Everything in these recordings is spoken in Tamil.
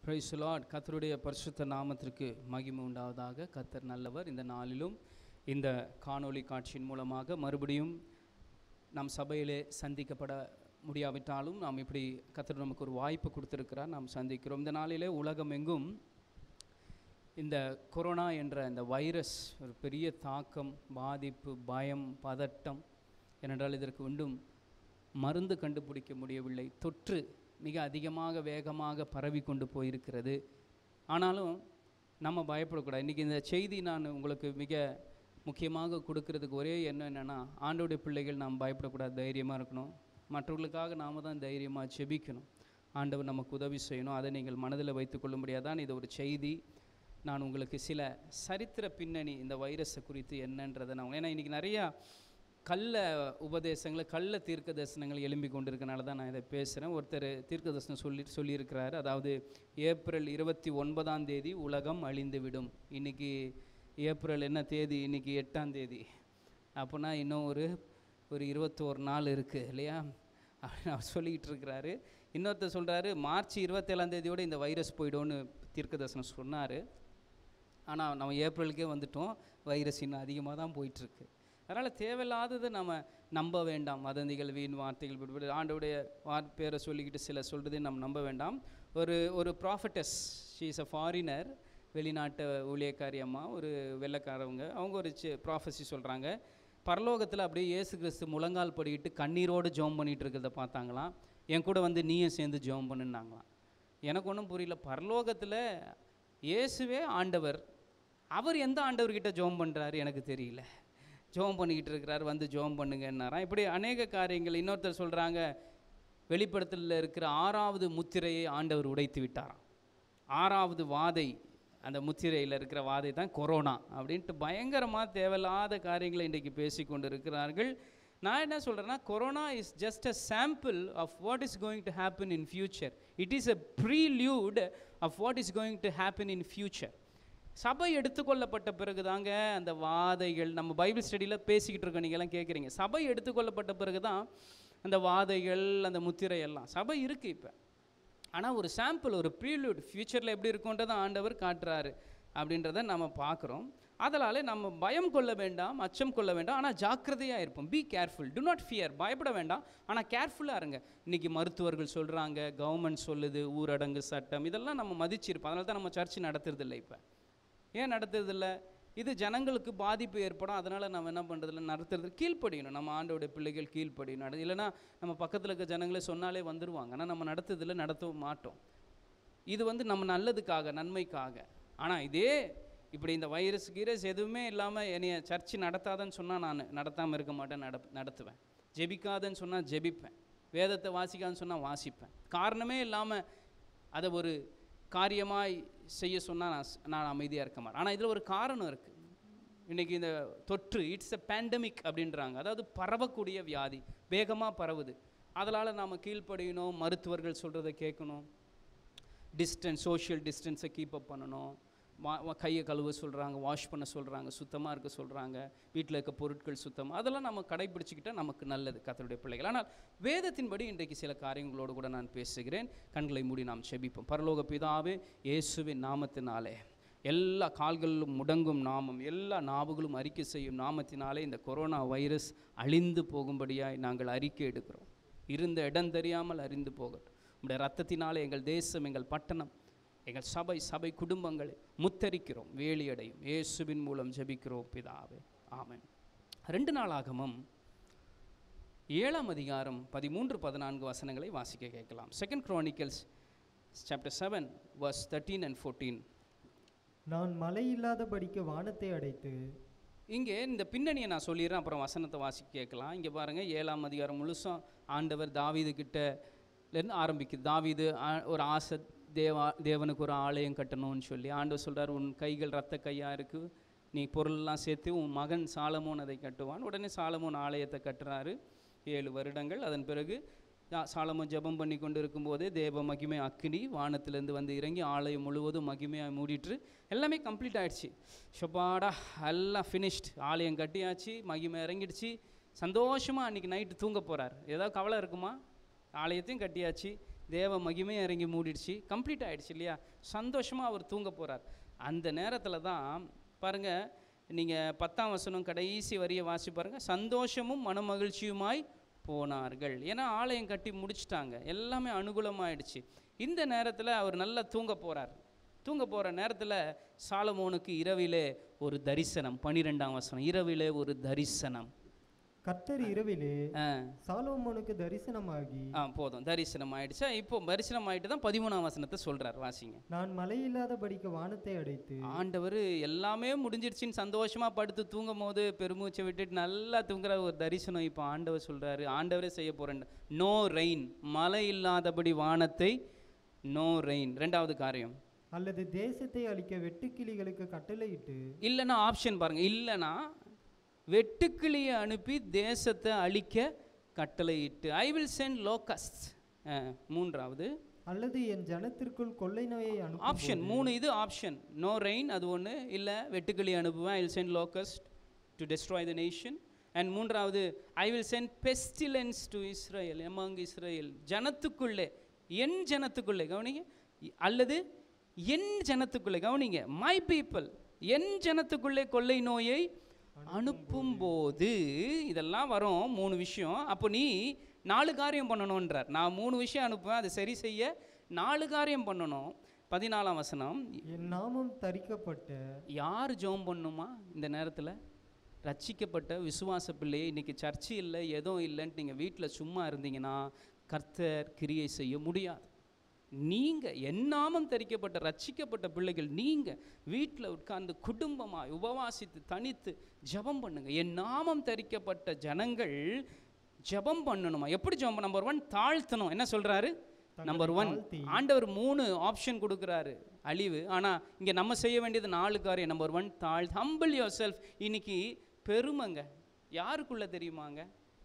பிரைஸ் லார்ட் கர்த்தருடைய பரிசுத்த நாமத்திற்கு மகிமை உண்டாவதாக கர்த்தர் நல்லவர் இந்த நாளிலும் இந்த காணொளி காட்சியின் மூலமாக மறுபடியும் நம் சபையிலே சந்திக்கப்பட முடியாவிட்டாலும் நாம் இப்படி கர்த்தர் நமக்கு ஒரு வாய்ப்பு கொடுத்திருக்கிறார் நாம் சந்திக்கிறோம் இந்த நாளிலே உலகம் எங்கும் இந்த கொரோனா என்ற இந்த வைரஸ் ஒரு பெரிய தாக்கம் பாதிப்பு பயம் பதட்டம் ஏனென்றால் இதற்கு ஒன்றும் மருந்து கண்டுபிடிக்க முடியவில்லை தொற்று மிக அதிகமாக வேகமாக பரவி கொண்டு போயிருக்கிறது ஆனாலும் நம்ம பயப்படக்கூடாது இன்றைக்கி இந்த செய்தி நான் உங்களுக்கு மிக முக்கியமாக கொடுக்கறதுக்கு ஒரே எண்ணம் என்னென்னா ஆண்டோடைய பிள்ளைகள் நாம் பயப்படக்கூடாது தைரியமாக இருக்கணும் மற்றவர்களுக்காக நாம் தான் தைரியமாக செபிக்கணும் ஆண்டவர் நமக்கு உதவி செய்யணும் அதை நீங்கள் மனதில் வைத்துக்கொள்ள முடியாதான் இது ஒரு செய்தி நான் உங்களுக்கு சில சரித்திர பின்னணி இந்த வைரஸை குறித்து என்னன்றதை நான் ஏன்னா இன்றைக்கி நிறையா கள்ள உபதேசங்களை கள்ள தீர்க்க தரிசனங்கள் எழும்பி கொண்டிருக்கனால தான் நான் இதை பேசுகிறேன் ஒருத்தர் தீர்க்க தரிசனம் சொல்லி சொல்லியிருக்கிறாரு அதாவது ஏப்ரல் இருபத்தி ஒன்பதாம் தேதி உலகம் அழிந்துவிடும் இன்றைக்கி ஏப்ரல் என்ன தேதி இன்றைக்கி எட்டாம் தேதி அப்போனா இன்னும் ஒரு ஒரு இருபத்தோரு நாள் இருக்குது இல்லையா அப்படின்னு அவர் சொல்லிக்கிட்டு இருக்கிறாரு இன்னொருத்தர் சொல்கிறாரு மார்ச் இருபத்தேழாம் தேதியோடு இந்த வைரஸ் போயிடும்னு தீர்க்க தரிசனம் சொன்னார் ஆனால் நம்ம ஏப்ரலுக்கே வந்துட்டோம் வைரஸ் இன்னும் அதிகமாக தான் போயிட்டுருக்கு அதனால் தேவையில்லாததை நம்ம நம்ப வேண்டாம் வதந்திகள் வீண் வார்த்தைகள் விடுபடு ஆண்டோடைய வார் பேரை சொல்லிக்கிட்டு சில சொல்கிறதே நம்ம நம்ப வேண்டாம் ஒரு ஒரு prophetess she is a foreigner வெளிநாட்டு ஊழியக்காரி அம்மா ஒரு வெள்ளைக்காரவங்க அவங்க ஒரு ப்ராஃபஸி சொல்கிறாங்க பரலோகத்தில் அப்படியே இயேசு கிறிஸ்து முழங்கால் படிக்கிட்டு கண்ணீரோடு ஜோம் பண்ணிகிட்டு இருக்கிறத பார்த்தாங்களாம் என் கூட வந்து நீயும் சேர்ந்து ஜோம் பண்ணுன்னாங்களாம் எனக்கு ஒன்றும் புரியல பரலோகத்தில் இயேசுவே ஆண்டவர் அவர் எந்த ஆண்டவர்கிட்ட ஜோம் பண்ணுறாரு எனக்கு தெரியல ஜோம் பண்ணிக்கிட்டு இருக்கிறார் வந்து ஜோம் பண்ணுங்கன்னாராம் இப்படி அநேக காரியங்கள் இன்னொருத்தர் சொல்கிறாங்க வெளிப்படத்தில் இருக்கிற ஆறாவது முத்திரையை ஆண்டவர் உடைத்து விட்டாராம் ஆறாவது வாதை அந்த முத்திரையில் இருக்கிற வாதை தான் கொரோனா அப்படின்ட்டு பயங்கரமாக தேவையில்லாத காரியங்களை இன்றைக்கி பேசி கொண்டு இருக்கிறார்கள் நான் என்ன சொல்கிறேன்னா corona is just a sample of what is going to happen in future it is a prelude of what is going to happen in future சபை எடுத்துக்கொள்ளப்பட்ட பிறகு தாங்க அந்த வாதைகள் நம்ம பைபிள் ஸ்டடியில் பேசிக்கிட்டு இருக்கோம் நீங்கள்லாம் கேட்குறீங்க சபை எடுத்துக்கொள்ளப்பட்ட பிறகு தான் அந்த வாதைகள் அந்த முத்திரை எல்லாம் சபை இருக்குது இப்போ ஆனால் ஒரு சாம்பிள் ஒரு ப்ரீலியூட் ஃப்யூச்சரில் எப்படி இருக்குன்றதை ஆண்டவர் காட்டுறாரு அப்படின்றத நம்ம பார்க்குறோம் அதனால் நம்ம பயம் கொள்ள வேண்டாம் அச்சம் கொள்ள வேண்டாம் ஆனால் ஜாக்கிரதையாக இருப்போம் be careful do not fear பயப்பட வேண்டாம் ஆனால் கேர்ஃபுல்லாக இருங்க இன்றைக்கி மருத்துவர்கள் சொல்கிறாங்க கவர்மெண்ட் சொல்லுது ஊரடங்கு சட்டம் இதெல்லாம் நம்ம மதிச்சிருப்போம் அதனால தான் நம்ம சர்ச் நடத்துறதில்லை இப்போ ஏன் நடத்துறதில்ல இது ஜனங்களுக்கு பாதிப்பு ஏற்படும் அதனால் நம்ம என்ன பண்ணுறதில்ல நடத்துறது கீழ்ப்படியணும் நம்ம ஆண்டோடைய பிள்ளைகள் கீழ்ப்படியணும் நட இல்லைன்னா நம்ம பக்கத்தில் இருக்க ஜனங்களே சொன்னாலே வந்துடுவாங்க ஆனால் நம்ம நடத்துறதில்ல நடத்தவும் மாட்டோம் இது வந்து நம்ம நல்லதுக்காக நன்மைக்காக ஆனால் இதே இப்படி இந்த வைரஸ் கீரஸ் எதுவுமே இல்லாமல் என்னைய சர்ச்சு நடத்தாதன்னு சொன்னால் நான் நடத்தாமல் இருக்க மாட்டேன் நட நடத்துவேன் ஜெபிக்காதன்னு சொன்னால் ஜெபிப்பேன் வேதத்தை வாசிக்காதுன்னு சொன்னால் வாசிப்பேன் காரணமே இல்லாமல் அதை ஒரு காரியமாய் செய்ய சொன்னால் நான் ஸ்- நான் அமைதியாக இருக்க மாட்டேன் ஆனால் இதில் ஒரு காரணம் இருக்குது இன்றைக்கி இந்த தொற்று இட்ஸ் எ பேண்டமிக் அப்படின்றாங்க அதாவது பரவக்கூடிய வியாதி வேகமாக பரவுது அதனால் நாம் கீழ்ப்படியணும் மருத்துவர்கள் சொல்கிறத கேட்கணும் டிஸ்டன்ஸ் சோஷியல் டிஸ்டன்ஸை கீப் அப் பண்ணணும் வா வா- கையை கழுவ சொல்கிறாங்க வாஷ் பண்ண சொல்கிறாங்க சுத்தமாக இருக்க சொல்கிறாங்க வீட்டில் இருக்க பொருட்கள் சுத்தமாக அதெல்லாம் நம்ம கடைபிடிச்சிக்கிட்டால் நமக்கு நல்லது கத்தருடைய பிள்ளைகள் ஆனால் வேதத்தின்படி இன்றைக்கு சில காரியங்களோடு கூட நான் பேசுகிறேன் கண்களை மூடி நாம் செபிப்போம் பரலோக பிதாவே இயேசுவின் நாமத்தினாலே எல்லா கால்களிலும் முடங்கும் நாமம் எல்லா நாவுகளும் அறிக்கை செய்யும் நாமத்தினாலே இந்த கொரோனா வைரஸ் அழிந்து போகும்படியாய் நாங்கள் அறிக்கை எடுக்கிறோம் இருந்த இடம் தெரியாமல் அறிந்து போகட்டும் உடைய ரத்தத்தினாலே எங்கள் தேசம் எங்கள் பட்டணம் எங்கள் சபை சபை குடும்பங்களை முத்தரிக்கிறோம் வேலியடையும் இயேசுவின் மூலம் ஜெபிக்கிறோம் பிதாவே ஆமென் ரெண்டு நாளாகமும் ஏழாம் அதிகாரம் பதிமூன்று பதினான்கு வசனங்களை வாசிக்க கேட்கலாம் second chronicles chapter seven verse thirteen and fourteen நான் மழை இல்லாதபடிக்கு வானத்தை அடைத்து இங்கே இந்த பின்னணியை நான் சொல்லிடுறேன் அப்புறம் வசனத்தை வாசிக்க கேட்கலாம் இங்கே பாருங்கள் ஏழாம் அதிகாரம் முழுசும் ஆண்டவர் தாவீது கிட்ட இருந்து ஆரம்பிக்குது தாவீது ஆ- ஒரு ஆசை தேவா தேவனுக்கு ஒரு ஆலயம் கட்டணும்னு சொல்லி ஆண்டவர் சொல்றார் உன் கைகள் ரத்த கையாக இருக்குது நீ பொருளெல்லாம் சேர்த்து உன் மகன் சாலமோன் அதை கட்டுவான் உடனே சாலமோன் ஆலயத்தை கட்டுறாரு ஏழு வருடங்கள் அதன் பிறகு சா- சாலமோன் ஜெபம் பண்ணி கொண்டு இருக்கும்போதே தேவ மகிமை அக்கினி வானத்திலேருந்து வந்து இறங்கி ஆலயம் முழுவதும் மகிமையாக மூடிட்டு எல்லாமே கம்ப்ளீட் ஆயிடுச்சு ஷொப்பாடா எல்லாம் ஃபினிஷ்ட் ஆலயம் கட்டியாச்சு மகிமை இறங்கிடுச்சு சந்தோஷமாக அன்றைக்கி நைட்டு தூங்க போகிறார் ஏதாவது கவலை இருக்குமா ஆலயத்தையும் கட்டியாச்சு தேவ மகிமே இறங்கி மூடிடுச்சு கம்ப்ளீட் ஆயிடுச்சு இல்லையா சந்தோஷமாக அவர் தூங்க போகிறார் அந்த நேரத்தில் தான் பாருங்கள் நீங்கள் பத்தாம் வசனம் கடைசி வரியை வாசி பாருங்க சந்தோஷமும் மனமகிழ்ச்சியுமாய் போனார்கள் ஏன்னா ஆலயம் கட்டி முடிச்சிட்டாங்க எல்லாமே அனுகூலமாயிடுச்சு இந்த நேரத்தில் அவர் நல்லா தூங்க போகிறார் தூங்க போகிற நேரத்தில் சாலமோனுக்கு இரவிலே ஒரு தரிசனம் பனிரெண்டாம் வசனம் இரவிலே ஒரு தரிசனம் கர்த்தர் இரவிலே ஆ சாலோமோனுக்கு தரிசனமாகி ஆ போதும் தரிசனம் ஆயிடுச்சா இப்போ தரிசனம் ஆயிட்டு தான் பதிமூணாம் வசனத்தை சொல்றார் வாசிங்க நான் மழையில்லாதபடிக்கு வானத்தை அடைத்து ஆண்டவர் எல்லாமே முடிஞ்சிடுச்சின்னு சந்தோஷமா படுத்து தூங்கும் போது பெருமூச்சை விட்டுட்டு நல்லா தூங்குற ஒரு தரிசனம் இப்போ ஆண்டவர் சொல்றாரு ஆண்டவரே செய்ய போறேன் நோ ரெயின் மழை இல்லாதபடி வானத்தை நோ ரெயின் ரெண்டாவது காரியம் அல்லது தேசத்தை அழிக்க வெட்டுக்கிளிகளுக்கு கட்டளையிட்டு இல்லைன்னா ஆப்ஷன் பாருங்க இல்லைன்னா வெட்டுக்கிளியை அனுப்பி தேசத்தை அழிக்க கட்டளையிட்டு ஐ வில் சென்ட் லோகஸ்ட் மூன்றாவது அல்லது என் ஜனத்திற்குள் கொள்ளை நோயை அனுப்பும் ஆப்ஷன் மூணு இது ஆப்ஷன் நோ ரெயின் அது ஒன்று இல்லை வெட்டுக்கிளி அனுப்புவேன் I will send locust to destroy the nation and மூன்றாவது I will send pestilence to Israel among Israel ஜனத்துக்குள்ளே என் ஜனத்துக்குள்ளே கவனிங்க இ- அல்லது என் ஜனத்துக்குள்ளே கவனிங்க மை பீப்புள் என் ஜனத்துக்குள்ளே கொள்ளை நோயை அனுப்பும்போது இதெல்லாம் வரும் மூணு விஷயம் அப்போ நீ நாலு காரியம் பண்ணணுன்றார் நான் மூணு விஷயம் அனுப்புவேன் அதை சரி செய்ய நாலு காரியம் பண்ணணும் பதினாலாம் வசனம் என் நாமம் தரிக்கப்பட்ட யார் ஜெபம் பண்ணுமா இந்த நேரத்தில் ரட்சிக்கப்பட்ட விசுவாச பிள்ளையை இன்னைக்கு சர்ச்சு இல்லை எதுவும் இல்லைன்ட்டு நீங்கள் வீட்டில் சும்மா இருந்தீங்கன்னா கர்த்தர் கிரியை செய்ய முடியாது நீங்கள் என்னாமம் தரிக்கப்பட்ட ரட்சிக்கப்பட்ட பிள்ளைகள் நீங்கள் வீட்டில் உட்கார்ந்து குடும்பமாக உபவாசித்து தனித்து ஜெபம் பண்ணுங்க என் நாமம் தரிக்கப்பட்ட ஜனங்கள் ஜெபம் பண்ணணுமா எப்படி ஜெபம் நம்பர் ஒன் தாழ்த்தணும் என்ன சொல்றாரு நம்பர் ஒன் தாழ்த்தி. ஆண்டவர் மூணு ஆப்ஷன் கொடுக்குறாரு அழிவு ஆனால் இங்கே நம்ம செய்ய வேண்டியது நாலு காரியம் நம்பர் ஒன் தாழ் ஹம்பிள் யோர் செல்ஃப் இன்னைக்கு பெருமைங்க யாருக்குள்ள தெரியுமாங்க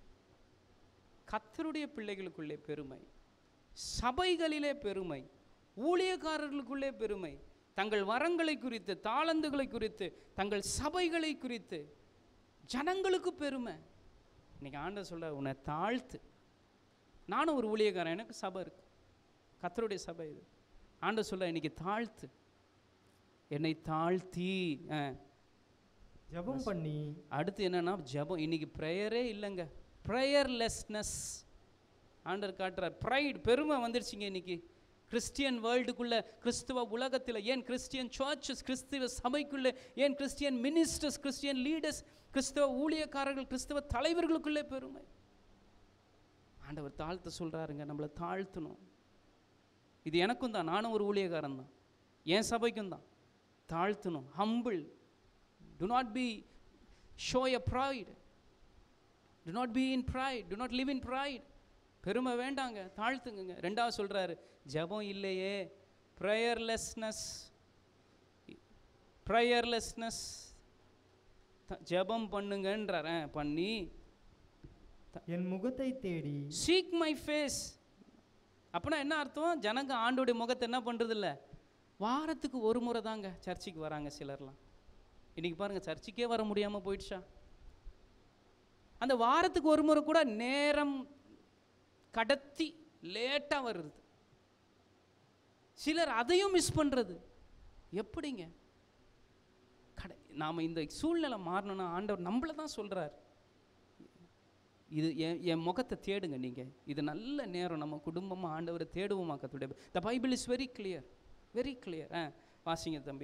கத்தருடைய பிள்ளைகளுக்குள்ளே பெருமை சபைகளிலே பெருமை ஊழியக்காரர்களுக்குள்ளே பெருமை தங்கள் வரங்களை குறித்து தாளந்துகளை குறித்து தங்கள் சபைகளை குறித்து ஜனங்களுக்கு பெருமை இன்னைக்கு ஆண்டவர் சொல்ற உன்னை தாழ்த்து நானும் ஒரு ஊழியக்காரன் எனக்கு சபை இருக்கு கத்தருடைய சபை இது ஆண்டவர் சொல்ல இன்னைக்கு தாழ்த்து என்னை தாழ்த்தி ஆ. ஜெபம் பண்ணி அடுத்து என்னன்னா ஜெபம் இன்னைக்கு ப்ரேயரே இல்லைங்க ப்ரேயர்லெஸ்னஸ் ஆண்டவர் காட்டுறார் ப்ரைட் பெருமை வந்துருச்சுங்க இன்னைக்கு கிறிஸ்டியன் வேர்ல்டுக்குள்ள கிறிஸ்துவ உலகத்தில் ஏன் கிறிஸ்டியன் சர்ச்சஸ் கிறிஸ்துவ சபைக்குள்ளே ஏன் கிறிஸ்டியன் மினிஸ்டர்ஸ் கிறிஸ்டியன் லீடர்ஸ் கிறிஸ்தவ ஊழியக்காரர்கள் கிறிஸ்தவ தலைவர்களுக்குள்ளே பெருமை ஆண்டவர் தாழ்த்த சொல்றாருங்க நம்மளை தாழ்த்தணும் இது எனக்கும் தான் நானும் ஒரு ஊழியக்காரன் தான் என் சபைக்கும் தான் தாழ்த்தணும் humble do not be show a pride do not be in pride do not live in pride பெருமை வேண்டாங்க தாழ்த்துங்க ரெண்டாவது சொல்றாரு ஜெபம் இல்லையே ப்ரேயர்லெஸ்னஸ் ப்ரேயர்லெஸ்னஸ் ஜெபம் பண்ணுங்கன்றார் ஆ, பண்ணி என் முகத்தை தேடி சீக் மை ஃபேஸ் அப்போனா என்ன அர்த்தம் ஜனங்க ஆண்டோடைய முகத்தை என்ன பண்ணுறது இல்ல வாரத்துக்கு ஒரு முறை தாங்க சர்ச்சுக்கு வராங்க சிலர்லாம் இன்னைக்கு பாருங்க சர்ச்சுக்கே வர முடியாமல் போயிடுச்சா அந்த வாரத்துக்கு ஒரு முறை கூட நேரம் கடத்தி லேட்டாக வருது சிலர் அதையும் மிஸ் பண்ணுறது எப்படிங்க கடை நாம் இந்த சூழ்நிலை மாறணும்னா ஆண்டவர் நம்மளை தான் சொல்கிறார் இது என் என் முகத்தை தேடுங்க நீங்கள் இது நல்ல நேரம் நம்ம குடும்பமாக ஆண்டவரை தேடுவோமா கத்துடைய the Bible is very clear very clear ஆ வாசிங்க தம்பி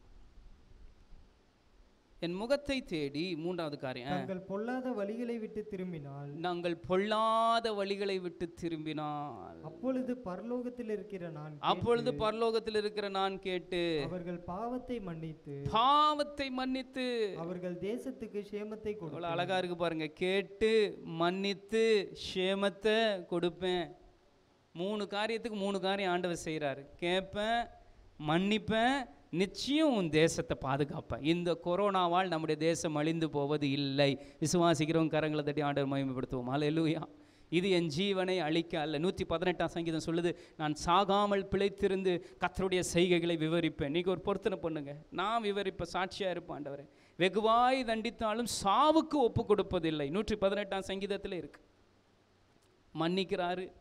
என் முகத்தை தேடி மூன்றாவது காரியம் ஆ. தங்கள் பொல்லாத வழிகளை விட்டு திரும்பினால் நாங்கள் பொல்லாத வழிகளை விட்டு திரும்பினால் அப்பொழுது பரலோகத்தில் இருக்கிற நான் அப்பொழுது பரலோகத்தில் இருக்கிற நான் கேட்டு அவர்கள் பாவத்தை மன்னித்து பாவத்தை மன்னித்து அவர்கள் தேசத்துக்கு சேமத்தை எவ்வளோ கொடுத்து அழகா இருக்கு பாருங்க கேட்டு மன்னித்து ஷேமத்தை கொடுப்பேன் மூணு காரியத்துக்கு மூணு காரியம் ஆண்டவர் செய்கிறாரு கேட்பேன் மன்னிப்பேன் நிச்சயம் உன் தேசத்தை பாதுகாப்பேன் இந்த கொரோனாவால் நம்முடைய தேசம் அழிந்து போவது இல்லை விசுவாசிக்கிறவங்க கரங்களை தட்டி ஆண்டவர் மகிமைப்படுத்துவோம் அல்லேலூயா இது என் ஜீவனை அழிக்க அல்ல நூற்றி பதினெட்டாம் சங்கீதம் சொல்லுது நான் சாகாமல் பிழைத்திருந்து கத்தருடைய செய்கைகளை விவரிப்பேன் நீங்கள் ஒரு பொருத்தனை பண்ணுங்க நான் விவரிப்பேன் சாட்சியாக இருப்பேன் ஆண்டவரே வெகுவாய் தண்டித்தாலும் சாவுக்கு ஒப்பு கொடுப்பதில்லை நூற்றி பதினெட்டாம் சங்கீதத்தில் இருக்கு மன்னிக்கிறாரு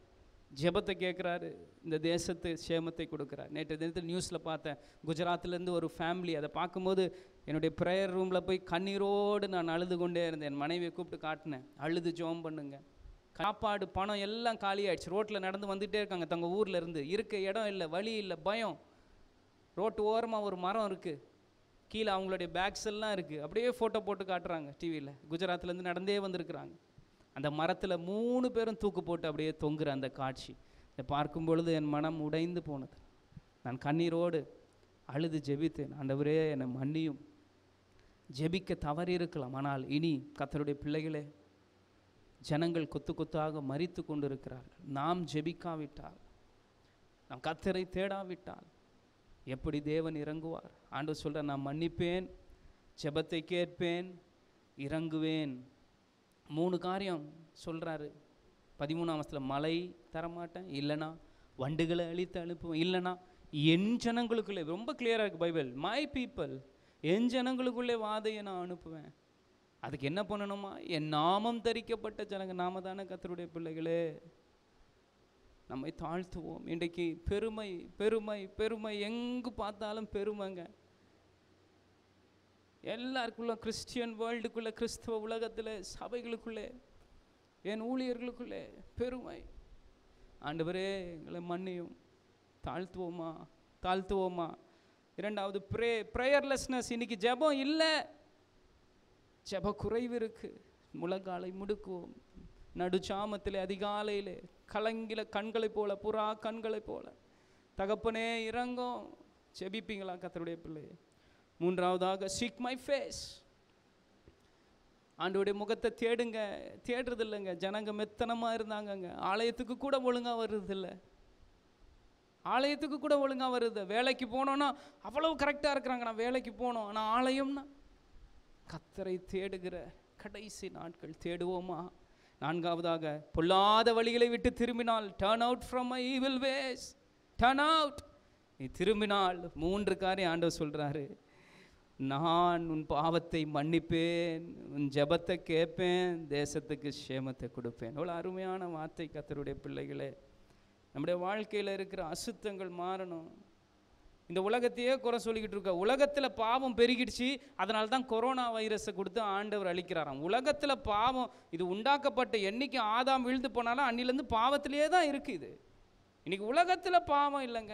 ஜெபத்தை கேட்குறாரு இந்த தேசத்து சேமத்தை கொடுக்குறார் நேற்று தினத்தில் நியூஸில் பார்த்தேன் குஜராத்லேருந்து ஒரு ஃபேமிலி அதை பார்க்கும்போது என்னுடைய ப்ரேயர் ரூமில் போய் கண்ணீரோடு நான் அழுது கொண்டே இருந்தேன் என் மனைவியை கூப்பிட்டு காட்டினேன் அழுது ஜோம் பண்ணுங்க சாப்பாடு பணம் எல்லாம் காலியாயிடுச்சு ரோட்டில் நடந்து வந்துகிட்டே இருக்காங்க தங்க ஊரில் இருந்து இருக்க இடம் இல்லை வழி இல்லை பயம் ரோட்டு ஓரமாக ஒரு மரம் இருக்குது கீழே அவங்களுடைய பேக்ஸ் எல்லாம் இருக்குது அப்படியே ஃபோட்டோ போட்டு காட்டுறாங்க டிவியில் குஜராத்லேருந்து நடந்தே வந்திருக்கிறாங்க அந்த மரத்தில் மூணு பேரும் தூக்கு போட்டு அப்படியே தொங்குற அந்த காட்சி இதை பார்க்கும் பொழுது என் மனம் உடைந்து போனது நான் கண்ணீரோடு அழுது ஜெபித்தேன் ஆண்டவரே என்னை மன்னியும் ஜெபிக்க தவறி இருக்கலாம் ஆனால் இனி கத்தருடைய பிள்ளைகளே ஜனங்கள் கொத்து கொத்தாக மறித்து கொண்டிருக்கிறார்கள் நாம் ஜெபிக்காவிட்டால் நாம் கத்தரை தேடாவிட்டால் எப்படி தேவன் இறங்குவார் ஆண்டவர் சொல்ற நான் மன்னிப்பேன் ஜெபத்தை கேட்பேன் இறங்குவேன் மூணு காரியம் சொல்றாரு பதிமூணாம் வசத்தில் மழை தரமாட்டேன் இல்லைனா வண்டுகளை அழித்து அனுப்புவேன் இல்லைனா என் ஜனங்களுக்குள்ளே ரொம்ப கிளியராக இருக்கு பைபிள் மை பீப்பிள் என் ஜனங்களுக்குள்ளே வாதையை நான் அனுப்புவேன் அதுக்கு என்ன பண்ணணுமா என் நாமம் தரிக்கப்பட்ட ஜனங்க நாம தானே கத்தருடைய பிள்ளைகளே நம்மை தாழ்த்துவோம் இன்றைக்கு பெருமை பெருமை பெருமை எங்கு பார்த்தாலும் பெருமைங்க எல்லாருக்குள்ள கிறிஸ்டியன் வேர்ல்டுக்குள்ள கிறிஸ்தவ உலகத்தில் சபைகளுக்குள்ளே என் ஊழியர்களுக்குள்ளே பெருமை ஆண்டவரே எங்களை மன்னியும் தாழ்த்துவோமா தாழ்த்துவோமா இரண்டாவது ப்ரே ப்ரேயர்லெஸ்னஸ் இன்னைக்கு ஜெபம் இல்லை ஜெப குறைவு இருக்கு முழங்காலை முடுக்குவோம் நடுச்சாமத்திலே அதிகாலையிலே கலங்கில கண்களைப் போல புறா கண்களைப் போல தகப்பனே இறங்கும் ஜெபிப்பீங்களா கத்தருடைய பிள்ளையே மூன்றாவதாக சீக் மை ஃபேஸ் ஆண்டோடைய முகத்தை தேடுங்க தேடுறது இல்லைங்க ஜனங்க மெத்தனமாக இருந்தாங்கங்க ஆலயத்துக்கு கூட ஒழுங்காக வருதில்ல ஆலயத்துக்கு கூட ஒழுங்காக வருது வேலைக்கு போனோன்னா அவ்வளவு கரெக்டாக இருக்கிறாங்க நான் வேலைக்கு போனோம் ஆனால் ஆலயம்னா கத்தரை தேடுகிற கடைசி நாட்கள் தேடுவோமா நான்காவதாக பொல்லாத வழிகளை விட்டு திரும்பினால் turn out from my evil ways turn out நீ திரும்பினால் மூன்று காரியம் ஆண்டவர் சொல்றாரு நான் உன் பாவத்தை மன்னிப்பேன் உன் ஜெபத்தை கேட்பேன் தேசத்துக்கு சேமத்தை கொடுப்பேன் எவ்வளோ அருமையான வார்த்தை கத்தருடைய பிள்ளைகளே நம்முடைய வாழ்க்கையில் இருக்கிற அசுத்தங்கள் மாறணும் இந்த உலகத்தையே குறை சொல்லிக்கிட்டு இருக்க உலகத்தில் பாவம் பெருகிடுச்சு அதனால தான் கொரோனா வைரஸை கொடுத்து ஆண்டவர் அழிக்கிறாராம் உலகத்தில் பாவம் இது உண்டாக்கப்பட்ட என்னைக்கு ஆதாம் விழுந்து போனாலும் அன்னிலேருந்து பாவத்திலே தான் இருக்குது இது இன்னைக்கு உலகத்தில் பாவம் இல்லைங்க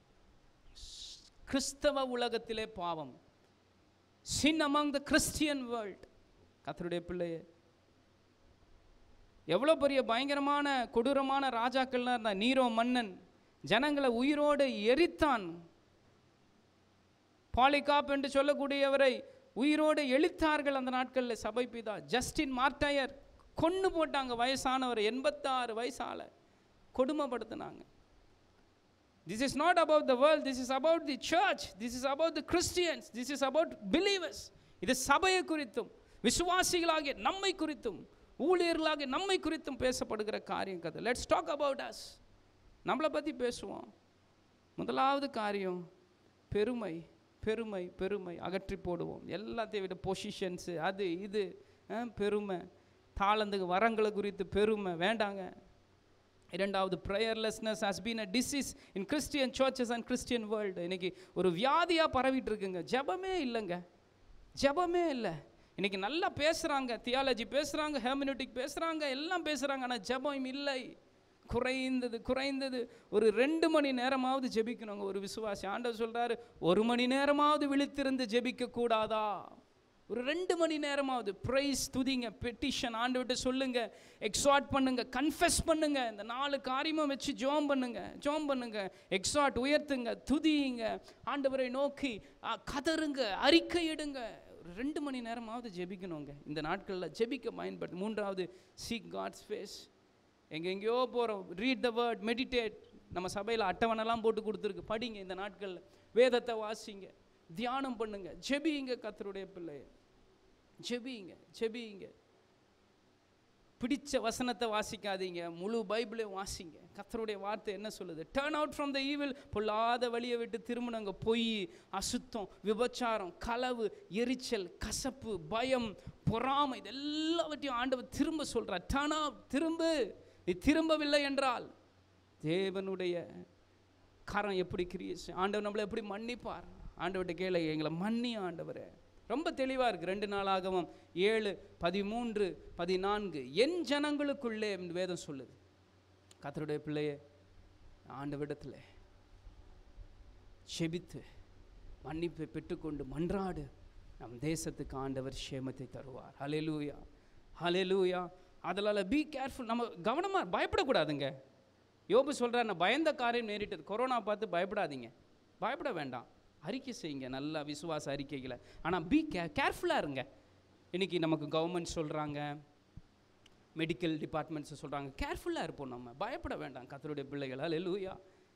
கிறிஸ்தவ உலகத்திலே பாவம் sin among the Christian world கத்தருடைய பிள்ளையே எவ்வளோ பெரிய பயங்கரமான கொடூரமான ராஜாக்கள்லாம் இருந்தா நீரோ மன்னன் ஜனங்களை உயிரோடு எரித்தான் பாலிகாப் என்று சொல்லக்கூடியவரை உயிரோடு எழித்தார்கள் அந்த நாட்களில் சபை பிதா ஜஸ்டின் மார்டையர் கொன்னு போட்டாங்க வயசானவர் எண்பத்தாறு வயசால கொடுமைப்படுத்தினாங்க this is not about the world this is about the church this is about the Christians this is about believers இது சபையை குறித்தும் விசுவாசிகளாகிய நம்மை குறித்தும் ஊழியர்களாகிய நம்மை குறித்தும் பேசப்படுகிற காரியம் கதை லெட்ஸ் டாக் அபவுட் அஸ் நம்மளை பற்றி பேசுவோம் முதலாவது காரியம் பெருமை பெருமை பெருமை அகற்றி போடுவோம் எல்லாத்தையும் விட பொசிஷன்ஸு அது இது அஹ், பெருமை தாளந்துக்கு வரங்களை குறித்து பெருமை வேண்டாங்க இரண்டாவது prayerlessness has been a disease in Christian churches and Christian world இன்னைக்கு ஒரு வியாதியாக பரவிட்டு இருக்குங்க ஜெபமே இல்லைங்க ஜெபமே இல்லை இன்னைக்கு நல்லா பேசுகிறாங்க தியாலஜி பேசுகிறாங்க ஹேமினட்டிக் பேசுகிறாங்க எல்லாம் பேசுகிறாங்க ஆனால் ஜெபம் இல்லை குறைந்தது குறைந்தது ஒரு ரெண்டு மணி நேரமாவது ஜெபிக்கணுங்க ஒரு விசுவாசி ஆண்டவர் சொல்றாரு ஒரு மணி நேரமாவது விழித்திருந்து ஜெபிக்க கூடாதா ஒரு ரெண்டு மணி நேரமாவது ப்ரைஸ் துதிங்க பெட்டிஷன் ஆண்டவர்கிட்ட சொல்லுங்க எக்ஸாட் பண்ணுங்க கன்ஃபெஸ் பண்ணுங்க இந்த நாலு காரியமும் வச்சு ஜோம் பண்ணுங்க ஜோம் பண்ணுங்க எக்ஸாட் உயர்த்துங்க துதியுங்க ஆண்டவரை நோக்கி ஆ, கதறுங்க அறிக்கையிடுங்க ஒரு ரெண்டு மணி நேரமாவது ஜெபிக்கணுங்க இந்த நாட்களில் ஜெபிக்க பயன்படுத்து மூன்றாவது சீக் காட்ஸ் ஃபேஸ் எங்கெங்கேயோ போகிறோம் ரீட் த வேர்ட் மெடிடேட் நம்ம சபையில் அட்டவணைலாம் போட்டு கொடுத்துருக்கு படிங்க இந்த நாட்களில் வேதத்தை வாசிங்க தியானம் பண்ணுங்க ஜெபிங்க கத்தருடைய பிள்ளைய ஜெபிங்க ஜெபிங்க பிடிச்ச வசனத்தை வாசிக்காதீங்க முழு பைபிளையும் வாசிங்க கத்தருடைய வார்த்தை என்ன சொல்லுது turn out from the evil பொல்லாத வழியை விட்டு திரும்பினங்க பொய் அசுத்தம் விபச்சாரம் களவு எரிச்சல் கசப்பு பயம் பொறாமை இது எல்லாவற்றையும் ஆண்டவர் திரும்ப சொல்றார் டேர்ன் அவுட் திரும்பு நீ திரும்பவில்லை என்றால் தேவனுடைய கரம் எப்படி கிரியேஷ் ஆண்டவர் நம்மளை எப்படி மன்னிப்பார் ஆண்டவர்கிட்ட கேள எங்களை மன்னி ஆண்டவரே ரொம்ப தெளிவாக இருக்குது ரெண்டு நாளாகவும் ஏழு பதிமூன்று பதினான்கு என் ஜனங்களுக்குள்ளே என்று வேதம் சொல்லுது கத்தருடைய பிள்ளையே ஆண்டவரிடத்தில் செபித்து மன்னிப்பை பெற்றுக்கொண்டு மன்றாடு நம் தேசத்துக்கு ஆண்டவர் சேமத்தை தருவார் ஹalleluya ஹalleluya அதனால பி கேர்ஃபுல் நம்ம கவனமாக பயப்படக்கூடாதுங்க யோபு சொல்கிறார் நான் பயந்த காரியம் நேரிட்டது கொரோனா பார்த்து பயப்படாதீங்க பயப்பட வேண்டாம் அறிக்கை செய்யுங்க நல்லா விசுவாச அறிக்கைகளை ஆனால் பி கே கேர்ஃபுல்லாக இருங்க இன்னைக்கு நமக்கு கவர்மெண்ட் சொல்கிறாங்க மெடிக்கல் டிபார்ட்மெண்ட்ஸ் சொல்கிறாங்க கேர்ஃபுல்லாக இருப்போம் நம்ம பயப்பட வேண்டாம் கத்தருடைய பிள்ளைகளால் லூயா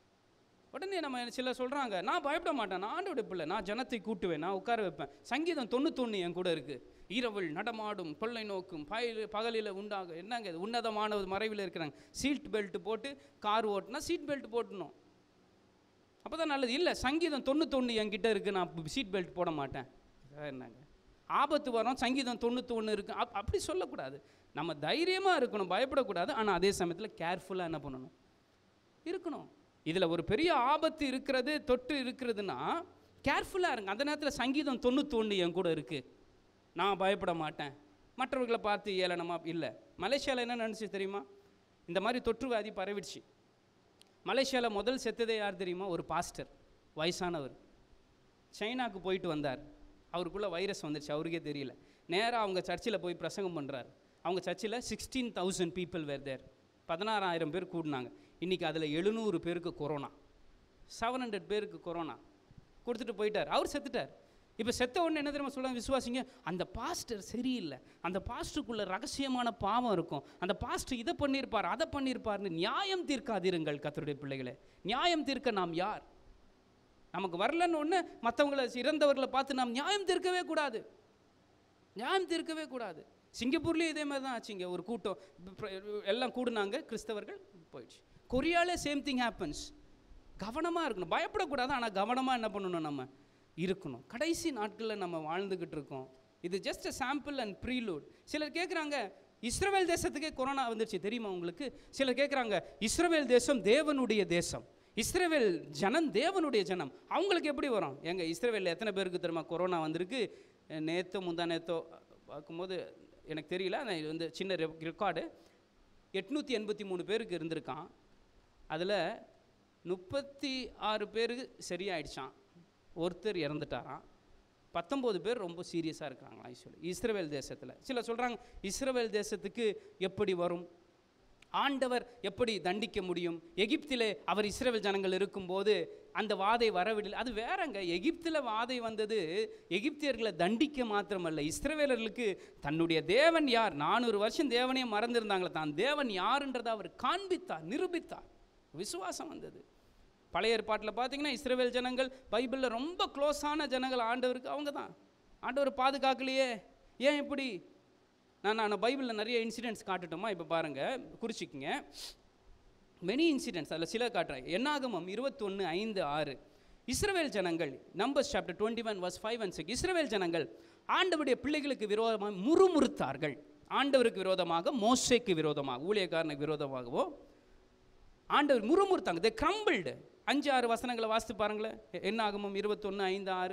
உடனே நம்ம சிலர் சொல்கிறாங்க நான் பயப்பட மாட்டேன் நான் ஆண்டோட பிள்ளை நான் ஜனத்தை கூட்டுவேன் நான் உட்கார வைப்பேன் சங்கீதம் தொண்ணூத்தொன்று என் கூட இருக்குது இரவல் நடமாடும் கொள்ளை நோக்கும் பயில் பகலில் உண்டாக என்னங்க இது உன்னதமானது மறைவில் இருக்கிறாங்க சீட் பெல்ட் போட்டு கார் ஓட்டினா சீட் பெல்ட் போட்டணும் அப்போ தான் நல்லது இல்லை சங்கீதம் தொண்ணூத்தொன்று என்கிட்ட இருக்குது நான் சீட் பெல்ட் போட மாட்டேன் இதெல்லாம் என்னங்க ஆபத்து வரும் சங்கீதம் தொண்ணூத்தொன்று இருக்கு அப் அப்படி சொல்லக்கூடாது நம்ம தைரியமாக இருக்கணும் பயப்படக்கூடாது ஆனால் அதே சமயத்தில் கேர்ஃபுல்லாக என்ன பண்ணணும் இருக்கணும் இதில் ஒரு பெரிய ஆபத்து இருக்கிறது தொற்று இருக்கிறதுனா கேர்ஃபுல்லாக இருங்க அந்த நேரத்தில் சங்கீதம் தொண்ணூத்தொன்று என் கூட இருக்குது நான் பயப்பட மாட்டேன் மற்றவர்களை பார்த்து ஏளனமா இல்லை மலேசியாவில் என்ன நினச்சி தெரியுமா இந்த மாதிரி தொற்று வியாதி பரவிடுச்சு மலேசியாவில் முதல் செத்ததே யார் தெரியுமா ஒரு பாஸ்டர் வயசானவர் சைனாக்கு போயிட்டு வந்தார் அவருக்குள்ளே வைரஸ் வந்துருச்சு அவருக்கே தெரியல நேராக அவங்க சர்ச்சில் போய் பிரசங்கம் பண்ணுறாரு அவங்க சர்ச்சில் sixteen thousand people were there பதினாறாயிரம் பேர் கூடினாங்க இன்றைக்கி அதில் எழுநூறு பேருக்கு கொரோனா செவன் ஹண்ட்ரட் பேருக்கு கொரோனா கொடுத்துட்டு போயிட்டார் அவர் செத்துட்டார் இப்போ செத்த உடனே என்ன தெரியுமா சொல்லுவாங்க விசுவாசிங்க அந்த பாஸ்டர் சரியில்லை அந்த பாஸ்டருக்குள்ள ரகசியமான பாவம் இருக்கும் அந்த பாஸ்டர் இதை பண்ணியிருப்பார் அதை பண்ணியிருப்பார்னு நியாயம் தீர்க்காதிருங்கள் கத்தருடைய பிள்ளைகளே நியாயம் தீர்க்க நாம் யார் நமக்கு வரலன்னு ஒன்று மற்றவங்களை இறந்தவர்களை பார்த்து நாம் நியாயம் தீர்க்கவே கூடாது நியாயம் தீர்க்கவே கூடாது சிங்கப்பூர்லேயும் இதே மாதிரி தான் ஆச்சுங்க ஒரு கூட்டம் இப்ப பிர- எல்லாம் கூடுனாங்க கிறிஸ்தவர்கள் போயிடுச்சு கொரியாலே சேம் திங் ஹேப்பன்ஸ் கவனமாக இருக்கணும் பயப்படக்கூடாது ஆனால் கவனமாக என்ன பண்ணணும் நம்ம இருக்கணும் கடைசி நாட்களில் நம்ம வாழ்ந்துக்கிட்டு இருக்கோம் இது just a sample and prelude சிலர் கேட்குறாங்க இஸ்ரவேல் தேசத்துக்கே கொரோனா வந்துருச்சு தெரியுமா உங்களுக்கு சிலர் கேட்குறாங்க இஸ்ரவேல் தேசம் தேவனுடைய தேசம் இஸ்ரவேல் ஜனம் தேவனுடைய ஜனம் அவங்களுக்கு எப்படி வரும் எங்க இஸ்ரவேலில் எத்தனை பேருக்கு தெரியுமா கொரோனா வந்திருக்கு நேத்தோ முந்தா நேத்தோ பார்க்கும்போது எனக்கு தெரியல ஆனால் இது வந்து சின்ன ரெக்கார்டு எட்நூற்றி எண்பத்தி மூணு பேருக்கு இருந்திருக்கான் அதில் முப்பத்தி ஆறு பேருக்கு சரியாயிடுச்சான் ஒருத்தர் இறந்துட்டாராம் பத்தொம்போது பேர் ரொம்ப சீரியஸாக இருக்கிறாங்களாம் சொல்லி இஸ்ரவேல் தேசத்தில் சிலர் சொல்கிறாங்க இஸ்ரவேல் தேசத்துக்கு எப்படி வரும் ஆண்டவர் எப்படி தண்டிக்க முடியும் எகிப்திலே அவர் இஸ்ரவேல் ஜனங்கள் இருக்கும்போது அந்த வாதை வரவிடலை அது வேறங்க எகிப்தில் வாதை வந்தது எகிப்தியர்களை தண்டிக்க மாத்திரமல்ல இஸ்ரவேலர்களுக்கு தன்னுடைய தேவன் யார் நானூறு வருஷம் தேவனையே மறந்திருந்தாங்களே தான் தேவன் யாருன்றதை அவர் காண்பித்தார் நிரூபித்தார் விசுவாசம் வந்தது பழைய ஏற்பாட்டில் பார்த்தீங்கன்னா இஸ்ரவேல் ஜனங்கள் பைபிளில் ரொம்ப க்ளோஸான ஜனங்கள் ஆண்டவருக்கு அவங்க தான் ஆண்டவர் பாதுகாக்கலையே ஏன் இப்படி நான் நான் பைபிளில் நிறைய இன்சிடென்ட்ஸ் காட்டட்டுமா இப்போ பாருங்கள் குறிச்சிக்கங்க மெனி இன்சிடென்ட்ஸ் அதில் சில காட்டுறேன் என்னாகமம் இருபத்தொன்று ஐந்து ஆறு இஸ்ரவேல் ஜனங்கள் numbers chapter twenty one verse five and six இஸ்ரவேல் ஜனங்கள் ஆண்டவருடைய பிள்ளைகளுக்கு விரோதமாக முறுமுறுத்தார்கள் ஆண்டவருக்கு விரோதமாக மோசேக்கு விரோதமாக ஊழியக்காரனுக்கு விரோதமாகவோ ஆண்டவர் முறுமுறுத்தாங்க தே கிரம்பிள்டு அஞ்சு ஆறு வசனங்களை வாசித்து பாருங்களேன் எ- என்ன ஆகமும் இருபத்தொன்று ஐந்து ஆறு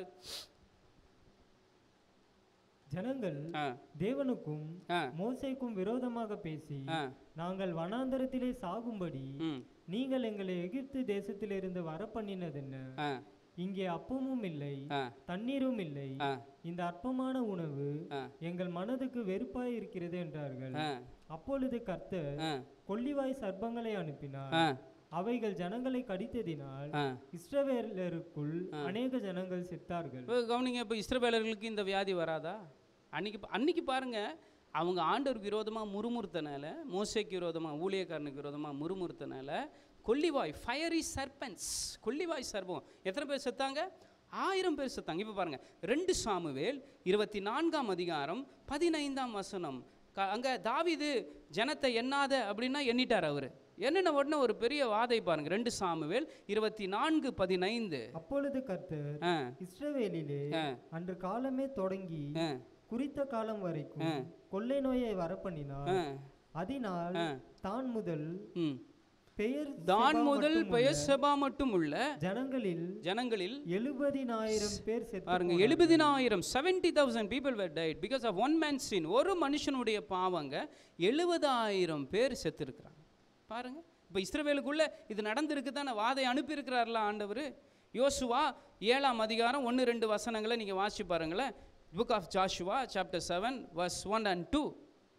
ஜனங்கள் ஆ தேவனுக்கும் ஆ மோசேக்கும் விரோதமாக பேசி ஆ நாங்கள் வனாந்தரத்திலே சாகும்படி ம் நீங்கள் எங்களை எகிப்து தேசத்திலிருந்து வர பண்ணினதென்ன ஆ இங்கே அப்பமும் இல்லை ஆ தண்ணீரும் இல்லை ஆ இந்த அற்பமான உணவு ஆ. எங்கள் மனதுக்கு வெறுப்பாய் இருக்கிறது என்றார்கள் ஆ அப்பொழுது கர்த்தர் ஆ கொள்ளிவாய் சர்ப்பங்களை அனுப்பினார் ஆ அவைகள் ஜனங்களை கடித்ததினால் ஆ இஸ்ரவேலருக்குள் அநேக ஜனங்கள் செத்தார்கள் இப்போ கவனிங்க இப்போ இஸ்ரவேலர்களுக்கு இந்த வியாதி வராதா அன்னைக்கு பா- அன்னைக்கு பாருங்க அவங்க ஆண்டவருக்கு விரோதமாக முறுமுறுத்தனால மோசைக்கு விரோதமாக ஊழியக்காரனுக்கு விரோதமாக முறுமுறுத்தனால கொல்லிவாய் ஃபயரி சர்பன்ஸ் கொல்லிவாய் சர்பம் எத்தனை பேர் செத்தாங்க ஆயிரம் பேர் செத்தாங்க இப்போ பாருங்க ரெண்டு சாமுவேல் இருபத்தி நான்காம் அதிகாரம் பதினைந்தாம் வசனம் க அங்கே தாவீது ஜனத்தை எண்ணாத அப்படின்னா எண்ணிட்டார் அவர் என்னென்ன உடனே ஒரு பெரிய வாதை பாருங்க ரெண்டு சாமுவேல் இருபத்தி நான்கு பதினைந்து அப்பொழுது கர்த்தர் ஆ இஸ்ரவேலிலே ஆ. அன்று காலமே தொடங்கி ஆ குறித்த காலம் வரைக்கும் கொள்ளை நோயை வரப்பண்ணினார் ஆ அதனால் ஆ. தான் முதல் ம் பெயர் தான் செபா முதல் மட்டுமல்ல, பெயர் செபா மட்டும் உள்ள ஜனங்களில் ஜனங்களில் எழுபதினாயிரம் பேர் செத்து பாருங்க போனார்கள். எழுபதினாயிரம் seventy thousand people were died because of one man sin ஒரு மனுஷனுடைய பாவங்க எழுபதாயிரம் பேர் செத்துருக்குறாங்க பாருங்க இப்போ இஸ்ரவேலுக்குள்ள இது நடந்திருக்கு தானே வாதை அனுப்பியிருக்கிறார்ல ஆண்டவர் யோசுவா ஏழாம் அதிகாரம் ஒன்று ரெண்டு வசனங்களை நீங்கள் வாசிச்சு பாருங்களேன் book of Joshua chapter seven verse one and two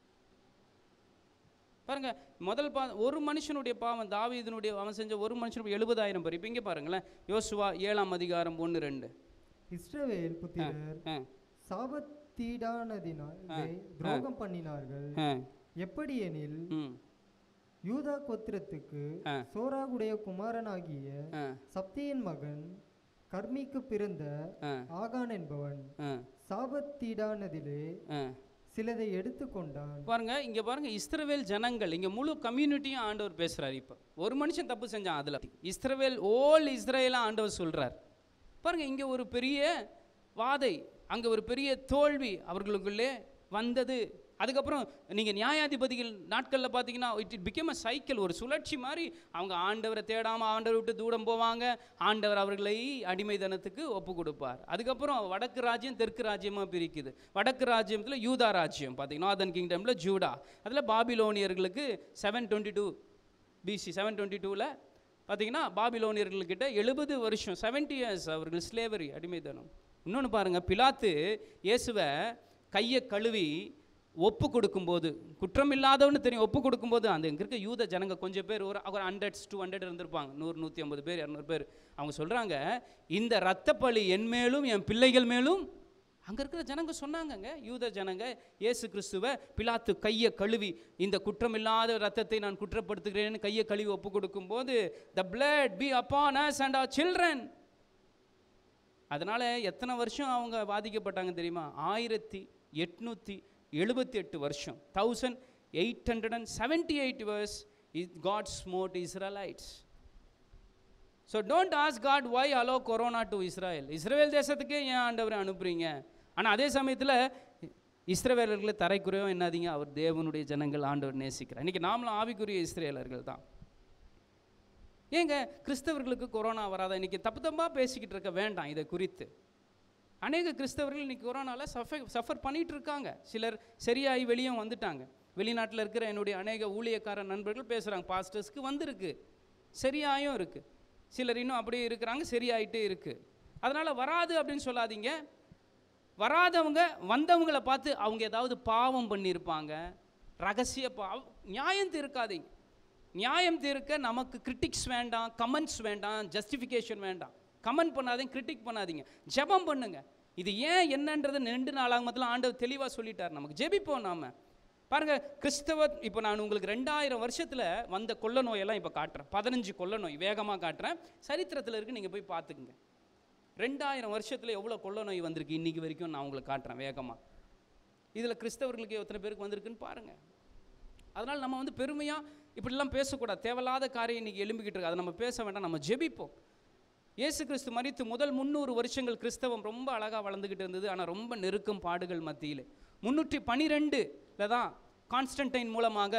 பாருங்க முதல் பா ஒரு மனுஷனுடைய பாவம் தாவீதினுடைய அவன் செஞ்ச ஒரு மனுஷனுடைய எழுபதாயிரம் பேர் இப்போ இங்கே பாருங்களேன் யோசுவா ஏழாம் அதிகாரம் ஒன்று ரெண்டு இஸ்ரவேல் புத்திரர் ஆ சாபத்தீடானதினாலே துரோகம் பண்ணினார்கள் ஆ எப்படி எனில் ம் யூதா கோத்திரத்துக்கு ஆ. சோராகுடைய குமாரனாகிய ஆ சப்தியின் மகன் கர்மிக்கு பிறந்த ஆ ஆகான் என்பவன் ஆ சாபத்தீடானதிலே ஆ சிலதை எடுத்துக்கொண்டான் பாருங்க இங்க பாருங்க இஸ்ரவேல் ஜனங்கள் இங்க முழு கம்யூனிட்டியும் ஆண்டவர் பேசுறாரு இப்போ ஒரு மனுஷன் தப்பு செஞ்சான் அதுல இஸ்ரவேல் ஓல் இஸ்ரேலா ஆண்டவர் சொல்றார் பாருங்க இங்க ஒரு பெரிய வாதை அங்க ஒரு பெரிய தோல்வி அவர்களுக்குள்ளே வந்தது அதுக்கப்புறம் நீங்கள் நியாயாதிபதிகள் நாட்களில் பார்த்தீங்கன்னா it it became a cycle ஒரு சுழற்சி மாதிரி அவங்க ஆண்டவரை தேடாமல் ஆண்டவரை விட்டு தூரம் போவாங்க ஆண்டவர் அவர்களை அடிமைதனத்துக்கு ஒப்பு கொடுப்பார் அதுக்கப்புறம் வடக்கு ராஜ்யம் தெற்கு ராஜ்யமாக பிரிக்குது வடக்கு ராஜ்யத்தில் யூதா ராஜ்யம் பார்த்தீங்கன்னா நார்தன் கிங்டமில் ஜூடா அதில் பாபிலோனியர்களுக்கு seven twenty two BC seven twenty டூவில் பார்த்தீங்கன்னா பாபிலோனியர்கள்கிட்ட எழுபது வருஷம் செவன்ட்டி இயர்ஸ் அவர்கள் ஸ்லேவரி அடிமைத்தனம் இன்னொன்று பாருங்கள் பிலாத்து இயேசுவை கையை கழுவி ஒப்பு கொடுக்கும்போது குற்றம் இல்லாதவன்னு தெரியும் ஒப்பு கொடுக்கும்போது அந்த இங்கே இருக்க யூத ஜனங்க கொஞ்சம் பேர் ஒரு ஒரு ஹண்ட்ரட்ஸ் டூ ஹண்ட்ரட் இருந்திருப்பாங்க நூறு நூற்றி ஐம்பது பேர் இரநூறு பேர் அவங்க சொல்கிறாங்க இந்த இரத்தப்பழி என் மேலும் என் பிள்ளைகள் மேலும் அங்கே இருக்கிற ஜனங்க சொன்னாங்கங்க யூத ஜனங்க இயேசு கிறிஸ்துவை பிலாத்து கையை கழுவி இந்த குற்றமில்லாத ரத்தத்தை நான் குற்றப்படுத்துகிறேன்னு கையை கழுவி ஒப்பு கொடுக்கும்போது the blood be upon us and our children அதனால் எத்தனை வருஷம் அவங்க பாதிக்கப்பட்டாங்க தெரியுமா ஆயிரத்தி எட்நூற்றி எழுபத்தி எட்டு வருஷம் thousand eight hundred and seventy eight years is God smote Israelites so don't ask God why allow corona to Israel Israel தேசத்துக்கே ஏன் ஆண்டவரை அனுப்புறீங்க ஆனால் அதே சமயத்தில் இஸ்ரவேலர்களை தரைக்குறையோ என்னாதீங்க அவர் தேவனுடைய ஜனங்கள் ஆண்டவர் நேசிக்கிறார் இன்றைக்கி நாமளும் ஆவிக்குரிய இஸ்ரேலர்கள் தான் ஏங்க கிறிஸ்தவர்களுக்கு கொரோனா வராத இன்னைக்கு தப்பு தப்பாக பேசிக்கிட்டு இருக்க வேண்டாம் இதை குறித்து அநேக கிறிஸ்தவர்கள் இன்னைக்கு கொரோனாவில் சஃபர் சஃபர் பண்ணிட்டு இருக்காங்க சிலர் சரியாகி வெளியும் வந்துட்டாங்க வெளிநாட்டில் இருக்கிற என்னுடைய அநேக ஊழியக்கார நண்பர்கள் பேசுகிறாங்க பாஸ்டர்ஸ்க்கு வந்திருக்கு சரியாயும் இருக்குது சிலர் இன்னும் அப்படியே இருக்கிறாங்க சரியாயிட்டே இருக்குது அதனால் வராது அப்படின்னு சொல்லாதீங்க வராதவங்க வந்தவங்களை பார்த்து அவங்க ஏதாவது பாவம் பண்ணியிருப்பாங்க ரகசிய பாவம் நியாயம் தீர்க்காதீங்க நியாயம் தீர்க்க நமக்கு கிரிட்டிக்ஸ் வேண்டாம் கமெண்ட்ஸ் வேண்டாம் ஜஸ்டிஃபிகேஷன் வேண்டாம் கமெண்ட் பண்ணாதீங்க கிரிட்டிக் பண்ணாதீங்க ஜெபம் பண்ணுங்க இது ஏன் என்னன்றது ரெண்டு நாளாகமத்தில் ஆண்டவர் தெளிவாக சொல்லிட்டார் நமக்கு ஜெபிப்போம் நாம பாருங்க கிறிஸ்தவ இப்போ நான் உங்களுக்கு ரெண்டாயிரம் வருஷத்தில் வந்த கொள்ள நோயெல்லாம் இப்போ காட்டுறேன் பதினஞ்சு கொள்ள நோய் வேகமாக காட்டுறேன் சரித்திரத்தில் இருக்கு நீங்கள் போய் பார்த்துக்குங்க ரெண்டாயிரம் வருஷத்தில் எவ்வளோ கொள்ள நோய் வந்திருக்கு இன்னைக்கு வரைக்கும் நான் உங்களுக்கு காட்டுறேன் வேகமாக இதில் கிறிஸ்தவர்களுக்கு எத்தனை பேருக்கு வந்திருக்குன்னு பாருங்கள் அதனால் நம்ம வந்து பெருமையாக இப்படிலாம் பேசக்கூடாது தேவையில்லாத காரியம் இன்னைக்கு எழும்பிக்கிட்டு இருக்கு அதை நம்ம பேச வேண்டாம் நம்ம ஜெபிப்போம் இயேசு கிறிஸ்து மரித்து முதல் முந்நூறு வருஷங்கள் கிறிஸ்தவம் ரொம்ப அழகாக வளர்ந்துக்கிட்டு இருந்தது ஆனால் ரொம்ப நெருக்கம் பாடுகள் மத்தியில் முந்நூற்றி பனிரெண்டில் தான் கான்ஸ்டன்டைன் மூலமாக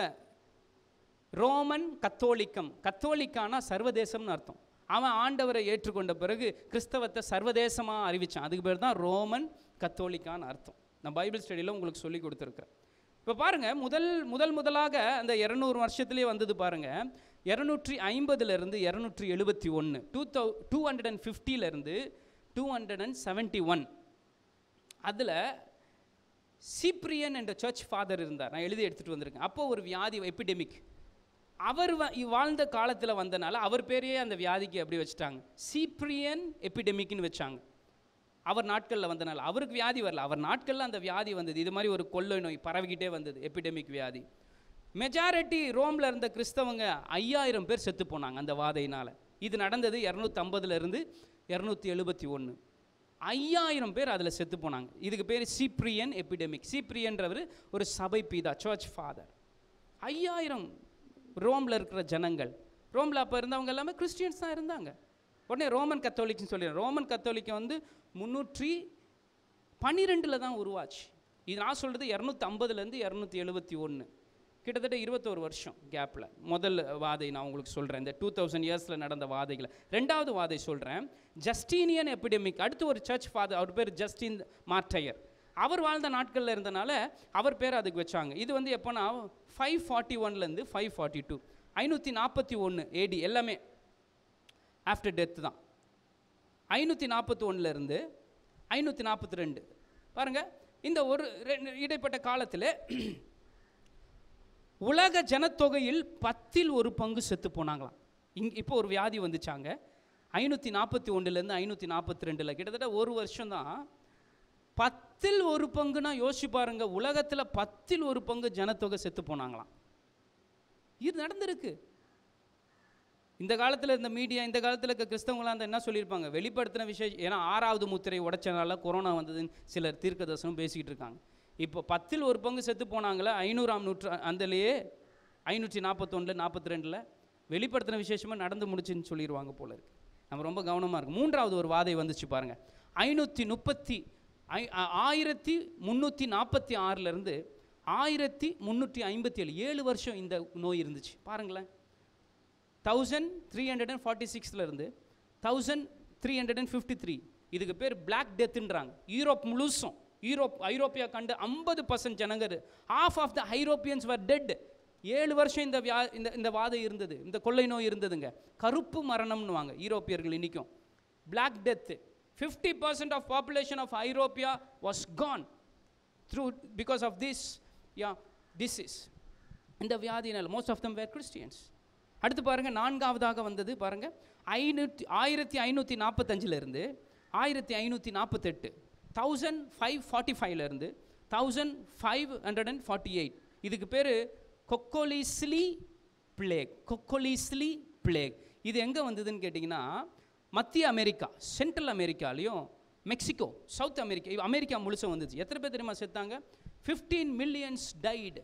ரோமன் கத்தோலிக்கம் கத்தோலிக்கானா சர்வதேசம்னு அர்த்தம் அவன் ஆண்டவரை ஏற்றுக்கொண்ட பிறகு கிறிஸ்தவத்தை சர்வதேசமாக அறிவிச்சான் அதுக்கு பேர் தான் ரோமன் கத்தோலிக்கான்னு அர்த்தம் நான் பைபிள் ஸ்டடியில் உங்களுக்கு சொல்லி கொடுத்துருக்குறேன் இப்போ பாருங்கள் முதல் முதல் முதலாக அந்த இரநூறு வருஷத்துலேயே வந்தது பாருங்கள் இரநூற்றி ஐம்பதுலேருந்து இரநூற்றி எழுபத்தி ஒன்று two thou two hundred and ஃபிஃப்டிலேருந்து two hundred and seventy one அதில் சீப்ரியன் என்ற சர்ச் ஃபாதர் இருந்தார் நான் எழுதி எடுத்துகிட்டு வந்திருக்கேன் அப்போ ஒரு வியாதி எபிடெமிக் அவர் வ- இ- வாழ்ந்த காலத்தில் வந்தனால அவர் பேரையே அந்த வியாதிக்கு அப்படி வச்சுட்டாங்க சீப்ரியன் எபிடெமிக்னு வச்சாங்க அவர் நாட்களில் வந்தனால அவருக்கு வியாதி வரல அவர் நாட்களில் அந்த வியாதி வந்தது இது மாதிரி ஒரு கொள்ளை நோய் பரவிக்கிட்டே வந்தது எபிடெமிக் வியாதி மெஜாரிட்டி ரோமில் இருந்த கிறிஸ்தவங்க ஐயாயிரம் பேர் செத்து போனாங்க அந்த வாதையினால் இது நடந்தது இரநூத்தி இருந்து இரநூத்தி எழுபத்தி ஒன்று ஐயாயிரம் பேர் அதில் செத்து போனாங்க இதுக்கு பேர் சீப்ரியன் எபிடெமிக் சீப்ரியன்றவர் ஒரு சபை பீதா சர்ச் ஃபாதர் ஐயாயிரம் ரோமில் இருக்கிற ஜனங்கள் ரோமில் அப்போ இருந்தவங்க எல்லாமே கிறிஸ்டியன்ஸ் தான் இருந்தாங்க உடனே ரோமன் கத்தோலிக்னு சொல்லிடுறேன் ரோமன் கத்தோலிக்க வந்து முந்நூற்றி பன்னிரெண்டில் தான் உருவாச்சு இது நான் சொல்கிறது இரநூத்தி ஐம்பதுலேருந்து இரநூத்தி எழுபத்தி ஒன்று கிட்டத்தட்ட இருபத்தோரு வருஷம் கேப்பில் முதல் வாதை நான் உங்களுக்கு சொல்கிறேன் இந்த டூ தௌசண்ட் இயர்ஸில் நடந்த வாதைகளை ரெண்டாவது வாதை சொல்கிறேன் ஜஸ்டீனியன் எபிடமிக் அடுத்து ஒரு சர்ச் ஃபாதர் அவர் பேர் ஜஸ்டின் மார்டையர் அவர் வாழ்ந்த நாட்களில் இருந்தனால அவர் பேர் அதுக்கு வச்சாங்க இது வந்து எப்போனா ஃபைவ் ஃபார்ட்டி ஒன்லேருந்து ஃபைவ் ஃபார்ட்டி டூ ஐநூற்றி நாற்பத்தி ஒன்று ஏடி எல்லாமே ஆஃப்டர் டெத் தான் ஐநூற்றி நாற்பத்தி ஒன்றுலேருந்து ஐநூற்றி நாற்பத்தி ரெண்டு பாருங்கள் இந்த ஒரு ரெண்டு- இடைப்பட்ட காலத்தில் உலக ஜனத்தொகையில் பத்தில் ஒரு பங்கு செத்து போனாங்களாம் இங் இப்போ ஒரு வியாதி வந்துச்சாங்க ஐநூற்றி நாற்பத்தி ஒன்றுலேருந்து ஐநூற்றி நாற்பத்தி ரெண்டில் கிட்டத்தட்ட ஒரு வருஷம்தான் பத்தில் ஒரு பங்குனா யோசிச்சு பாருங்க உலகத்தில் பத்தில் ஒரு பங்கு ஜனத்தொகை செத்து போனாங்களாம் இது நடந்திருக்கு இந்த காலத்தில் இந்த மீடியா இந்த காலத்தில் இருக்க கிறிஸ்தவங்களாம் அந்த என்ன சொல்லியிருப்பாங்க வெளிப்படுத்தின விஷயம் ஏன்னா ஆறாவது முத்திரை உடைச்சனால கொரோனா வந்ததுன்னு சிலர் தீர்க்கதர்சனம் பேசிக்கிட்டு இருக்காங்க இப்போ பத்தில் ஒரு பங்கு செத்து போனாங்களே ஐநூறாம் நூற்றா அந்தலேயே ஐநூற்றி நாற்பத்தொன்னில் நாற்பத்தி ரெண்டில் வெளிப்படுத்தின விசேஷமாக நடந்து முடிச்சுன்னு சொல்லிடுவாங்க போல இருக்கு நம்ம ரொம்ப கவனமாக இருக்கு மூன்றாவது ஒரு வாதை வந்துச்சு பாருங்க ஐநூற்றி முப்பத்தி ஐ ஆ- ஆயிரத்தி முந்நூற்றி நாற்பத்தி ஆறிலிருந்து ஆயிரத்தி முந்நூற்றி ஐம்பத்தி ஏழு ஏழு வருஷம் இந்த நோய் இருந்துச்சு பாருங்களேன் thousand three hundred and forty சிக்ஸ்லேருந்து thousand three hundred and fifty three இதுக்கு பேர் பிளாக் டெத்துன்றாங்க யூரோப் முழுசும் யூரோப் ஐரோப்பியா கண்டு ஐம்பது பர்சன்ட் ஜனங்கர் of of the Europeans were dead ஏழு வருஷம் இந்த வியா இந்த இந்த வாதை இருந்தது இந்த கொள்ளை நோய் இருந்ததுங்க கருப்பு மரணம்னுவாங்க யூரோப்பியர்கள் இன்னிக்கும் black death fifty percent of population of Europe was gone through because of this யா டிசீஸ் இந்த வியாதினால் most of them were Christians அடுத்து பாருங்கள் நான்காவதாக வந்தது பாருங்கள் ஐநூற்றி ஆயிரத்தி ஐநூற்றி நாற்பத்தஞ்சிலேருந்து ஆயிரத்தி ஐநூற்றி நாற்பத்தெட்டு தௌசண்ட் ஃபைவ் ஃபார்ட்டி ஃபைவ்லேருந்து thousand five hundred and forty eight இதுக்கு பேர் கொக்கோலிஸ்லி பிளேக் கொக்கோலிஸ்லி பிளேக் இது எங்கே வந்ததுன்னு கேட்டிங்கன்னா மத்திய அமெரிக்கா சென்ட்ரல் அமெரிக்காலையும் மெக்சிகோ சவுத் அமெரிக்கா இவ் அமெரிக்கா முழுசும் வந்துச்சு எத்தனை பேர் தெரியுமா செத்தாங்க fifteen millions died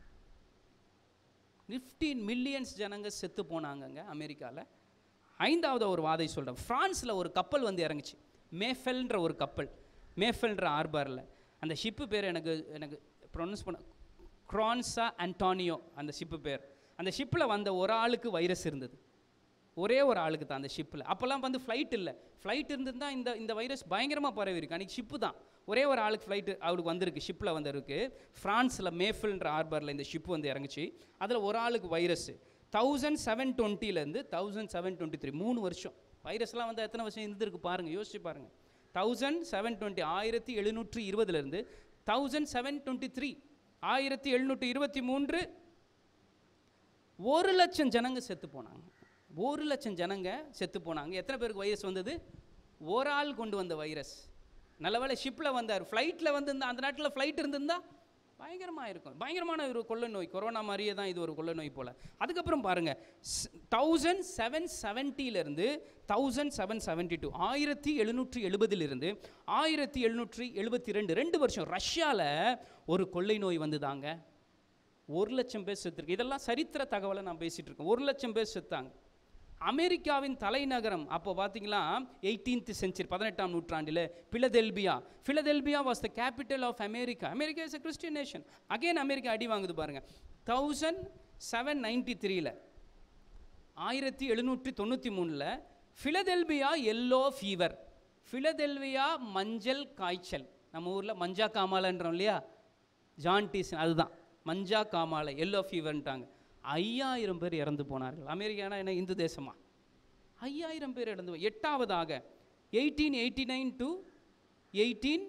fifteen millions ஜனங்க செத்து போனாங்கங்க அமெரிக்காவில் ஐந்தாவது ஒரு வாதை சொல்கிறேன் ஃப்ரான்ஸில் ஒரு கப்பல் வந்து இறங்குச்சு மேஃபெல்ன்ற ஒரு கப்பல் மேஃபெல்ன்ற ஆர்பரில் அந்த ஷிப்பு பேர் எனக்கு எனக்கு ப்ரொனவுன்ஸ் பண்ண க்ரான்சா அன்டானியோ அந்த ஷிப்பு பேர் அந்த ஷிப்பில் வந்த ஒரு ஆளுக்கு வைரஸ் இருந்தது ஒரே ஒரு ஆளுக்கு தான் அந்த ஷிப்பில் அப்போல்லாம் வந்து ஃப்ளைட் இல்லை ஃப்ளைட் இருந்திருந்தால் இந்த இந்த வைரஸ் பயங்கரமாக பரவி இருக்கு அன்றைக்கி ஷிப்பு தான் ஒரே ஒரு ஆளுக்கு ஃப்ளைட்டு அவளுக்கு வந்திருக்கு ஷிப்பில் வந்திருக்கு ஃப்ரான்ஸில் மேஃபில்ன்ற ஹார்பரில் இந்த ஷிப் வந்து இறங்குச்சு அதில் ஒரு ஆளுக்கு வைரஸ் தௌசண்ட் செவன் டுவெண்ட்டிலேருந்து தௌசண்ட் செவன் டுவெண்ட்டி த்ரீ மூணு வருஷம் வைரஸ்லாம் வந்து எத்தனை வருஷம் இருந்திருக்கு பாருங்கள் யோசிச்சு பாருங்கள் தௌசண்ட் செவன் டுவெண்ட்டி ஆயிரத்தி எழுநூற்றி இருபதுலேருந்து தௌசண்ட் செவன் டுவெண்ட்டி த்ரீ ஆயிரத்தி எழுநூற்றி இருபத்தி மூன்று ஒரு லட்சம் ஜனங்க செத்து போனாங்க ஒரு லட்சம் ஜனங்க செத்து போனாங்க எத்தனை பேருக்கு வைரஸ் வந்தது ஒரு ஆள் கொண்டு வந்த வைரஸ் நல்லவேளை ஷிப்பில் வந்தார் ஃப்ளைட்டில் வந்திருந்தா அந்த நாட்டில் ஃப்ளைட் இருந்திருந்தா பயங்கரமாக இருக்கும் பயங்கரமான ஒரு கொள்ளை நோய் கொரோனா மாதிரியே தான் இது ஒரு கொள்ளை நோய் போல் அதுக்கப்புறம் பாருங்கள் தௌசண்ட் செவன் செவன்ட்டியிலேருந்து தௌசண்ட் செவன் செவன்ட்டி டூ ஆயிரத்தி எழுநூற்றி எழுபதிலிருந்து ஆயிரத்தி எழுநூற்றி எழுபத்தி ரெண்டு ரெண்டு வருஷம் ரஷ்யாவில் ஒரு கொள்ளை நோய் வந்துதாங்க ஒரு லட்சம் பேர் செத்துருக்கு இதெல்லாம் சரித்திர தகவலை நான் பேசிகிட்டு இருக்கேன் ஒரு லட்சம் பேர் செத்தாங்க அமெரிக்காவின் தலைநகரம் அப்போ பார்த்தீங்களா எயிட்டீன்த் செஞ்சுரி பதினெட்டாம் நூற்றாண்டில் Philadelphia Philadelphia was the capital of America America is a Christian nation again America அடி வாங்குது பாருங்க தௌசண்ட் செவன் நைன்டி த்ரீல ஆயிரத்தி எழுநூற்றி தொண்ணூற்றி மூணில் ஃபிலதெல்பியா எல்லோ ஃபீவர் ஃபிலதெல்வியா மஞ்சள் காய்ச்சல் நம்ம ஊரில் மஞ்சா காமாலன்றோம் இல்லையா ஜான்டிஸ் அதுதான் மஞ்சா காமாலை எல்லோ ஃபீவர்ன்ட்டாங்க ஐயாயிரம் பேர் இறந்து போனார்கள் அமெரிக்கானா என்ன இந்து தேசமா ஐயாயிரம் பேர் இறந்து போ- எட்டாவதாக eighteen eighty nine to eighteen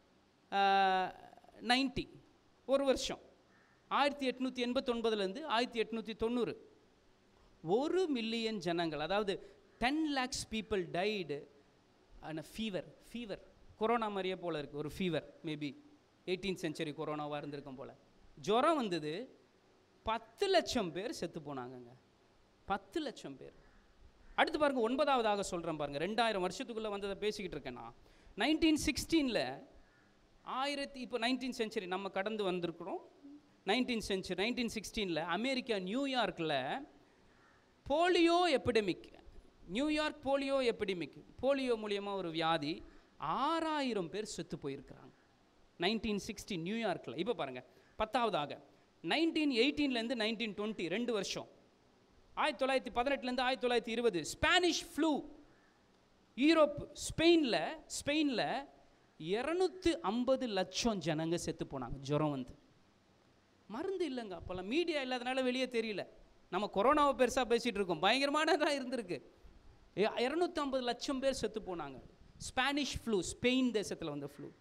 ninety ஒரு வருஷம் ஆயிரத்தி எட்நூற்றி எண்பத்தொன்பதுலேருந்து ஆயிரத்தி எட்நூற்றி தொண்ணூறு ஒரு மில்லியன் ஜனங்கள் அதாவது ten lakhs people died and fever fever corona மாதிரியே போல் இருக்குது ஒரு ஃபீவர் மேபி எயிட்டீன் செஞ்சுரி கொரோனாவாக இருந்திருக்கும் போல் ஜுரம் வந்தது பத்து லட்சம் பேர் செத்து போனாங்கங்க பத்து லட்சம் பேர் அடுத்து பாருங்க ஒன்பதாவதாக சொல்கிறேன் பாருங்க ரெண்டாயிரம் வருஷத்துக்குள்ளே வந்ததை பேசிக்கிட்டு இருக்கேன் நான் நைன்டீன் சிக்ஸ்டீனில் ஆயிரத்தி இப்போ நைன்டீன் செஞ்சுரி நம்ம கடந்து வந்திருக்கிறோம் நைன்டீன் செஞ்சுரி நைன்டீன் சிக்ஸ்டீனில் அமெரிக்கா நியூயார்க்கில் polio epidemic New York polio epidemic polio மூலியமாக ஒரு வியாதி ஆறாயிரம் பேர் செத்து போயிருக்கிறாங்க நைன்டீன் சிக்ஸ்டி நியூயார்க்கில் இப்போ பாருங்கள் பத்தாவதாக நைன்டீன் எயிட்டீன்லேருந்து நைன்டீன் டுவெண்ட்டி ரெண்டு வருஷம் ஆயிரத்தி தொள்ளாயிரத்தி பதினெட்டுலேருந்து ஆயிரத்தி தொள்ளாயிரத்தி இருபது ஸ்பானிஷ் ஃப்ளூ யூரோப் ஸ்பெயினில் ஸ்பெயினில் இரநூத்து ஐம்பது லட்சம் ஜனங்க செத்து போனாங்க ஜுரம் வந்து மருந்து இல்லைங்க அப்போல்லாம் மீடியா இல்லாதனால வெளியே தெரியல நம்ம கொரோனாவை பெருசாக பேசிகிட்டு இருக்கோம் பயங்கரமானதாக இருந்திருக்கு இரநூத்தி ஐம்பது லட்சம் பேர் செத்து போனாங்க ஸ்பானிஷ் ஃப்ளூ ஸ்பெயின் தேசத்தில் வந்த ஃப்ளூ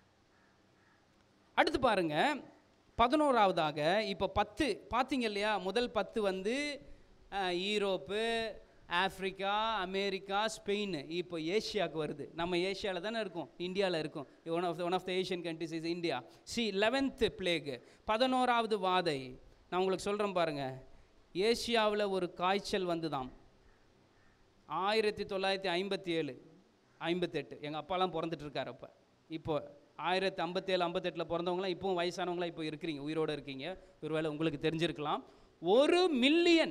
அடுத்து பாருங்க பதினோராவதாக இப்போ பத்து பார்த்தீங்க இல்லையா முதல் பத்து வந்து அஹ், ஈரோப்பு ஆப்பிரிக்கா அமெரிக்கா ஸ்பெயின் இப்போ ஏஷியாவுக்கு வருது நம்ம ஏஷியாவில் தானே இருக்கோம் இந்தியாவில் இருக்கோம் one of one of the Asian countries is India eleventh plague பதினோராவது வாதை நான் உங்களுக்கு சொல்கிறேன் பாருங்கள் ஏஷியாவில் ஒரு காய்ச்சல் வந்துதாம் ஆயிரத்தி தொள்ளாயிரத்தி ஐம்பத்தி ஏழு ஐம்பத்தெட்டு எங்கள் அப்பாலாம் பிறந்துட்டு இருக்காரு அப்போ இப்போ ஆயிரத்தி ஐம்பத்தேழு ஐம்பத்தெட்டில் பிறந்தவங்களாம் இப்போவும் வயசானவங்களாம் இப்போ இருக்கிறீங்க உயிரோடு இருக்கீங்க ஒருவேளை உங்களுக்கு தெரிஞ்சிருக்கலாம் ஒரு மில்லியன்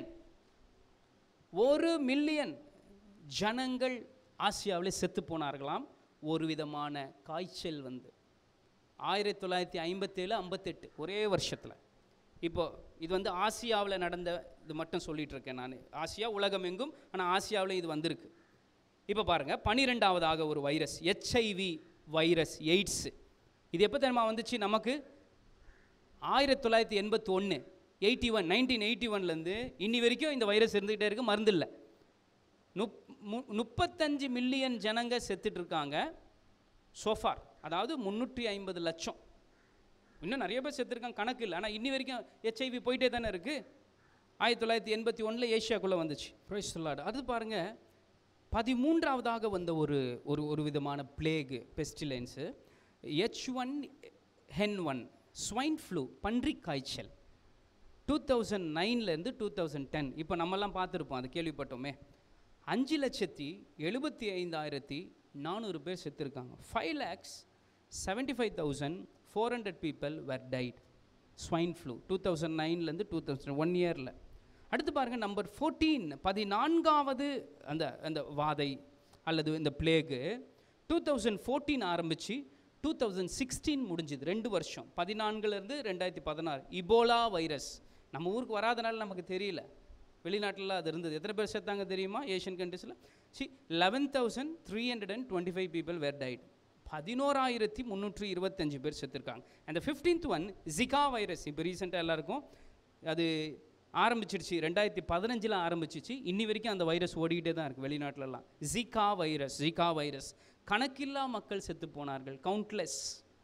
ஒரு மில்லியன் ஜனங்கள் ஆசியாவில் செத்து போனார்களாம் ஒரு விதமான காய்ச்சல் வந்து ஆயிரத்தி தொள்ளாயிரத்தி ஐம்பத்தேழு ஐம்பத்தெட்டு ஒரே வருஷத்தில் இப்போ இது வந்து ஆசியாவில் நடந்த இது மட்டும் சொல்லிட்டு இருக்கேன் நான் ஆசியா உலகம் எங்கும் ஆனால் ஆசியாவில் இது வந்திருக்கு இப்போ பாருங்கள் பனிரெண்டாவதாக ஒரு வைரஸ் ஹெச்ஐவி வைரஸ் எய்ட்ஸ் இது எப்போ தெரியுமா வந்துச்சு நமக்கு ஆயிரத்தி தொள்ளாயிரத்தி எண்பத்தி ஒன்று எயிட்டி ஒன் நைன்டீன் எயிட்டி ஒன்லேருந்து இன்னி வரைக்கும் இந்த வைரஸ் இருந்துக்கிட்டே இருக்கு மருந்து இல்லை முப் மு- முப்பத்தஞ்சு மில்லியன் ஜனங்க செத்துட்டு இருக்காங்க சோஃபார் அதாவது முந்நூற்றி ஐம்பது லட்சம் இன்னும் நிறைய பேர் செத்துருக்காங்க கணக்கு இல்லை ஆனால் இன்னி வரைக்கும் ஹெச்ஐவி போயிட்டே தானே இருக்குது ஆயிரத்தி தொள்ளாயிரத்தி எண்பத்தி ஒன்றில் ஏஷியாக்குள்ளே வந்துச்சு ப்ரைஸ் சொல்லாடு அது பாருங்கள் பதிமூன்றாவதாக வந்த ஒரு ஒரு ஒரு விதமான plague pestilence H one H one swine flu பன்றிக் காய்ச்சல் டூ தௌசண்ட் நைன்லேருந்து டூ தௌசண்ட் டென் இப்போ நம்மலாம் பார்த்துருப்போம் அது கேள்விப்பட்டோமே அஞ்சு லட்சத்தி எழுபத்தி ஐந்தாயிரத்தி நானூறு பேர் செத்துருக்காங்க five lakhs seventy five thousand four hundred people were died swine flu two thousand நைன்லேருந்து டூ தௌசண்ட் ஒன் இயரில் அடுத்து பாருங்கள் நம்பர் ஃபோர்டீன் பதினான்காவது அந்த அந்த வாதை அல்லது இந்த பிளேகு டூ தௌசண்ட் ஃபோர்டீன் ஆரம்பித்து டூ தௌசண்ட் சிக்ஸ்டீன் முடிஞ்சுது ரெண்டு வருஷம் பதினான்குலேருந்து ரெண்டாயிரத்தி பதினாறு இபோலா வைரஸ் நம்ம ஊருக்கு வராதனால நமக்கு தெரியல வெளிநாட்டில் அது இருந்தது எத்தனை பேர் செத்தாங்க தெரியுமா ஏஷியன் கண்ட்ரீஸில் eleven thousand three hundred and twenty five people were died பதினோராயிரத்தி முந்நூற்றி இருபத்தஞ்சு பேர் செத்துருக்காங்க அந்த ஃபிஃப்டீன்த் ஒன் ஜிகா வைரஸ் இப்போ ரீசெண்டாக எல்லாருக்கும் அது ஆரம்பிச்சிடுச்சு ரெண்டாயிரத்தி பதினஞ்சில் ஆரம்பிச்சிச்சு இன்னி வரைக்கும் அந்த வைரஸ் ஓடிக்கிட்டே தான் இருக்குது வெளிநாட்டிலலாம் ஜிகா வைரஸ் ஜிகா வைரஸ் கணக்கில்லா மக்கள் செத்து போனார்கள் கவுண்ட்லெஸ்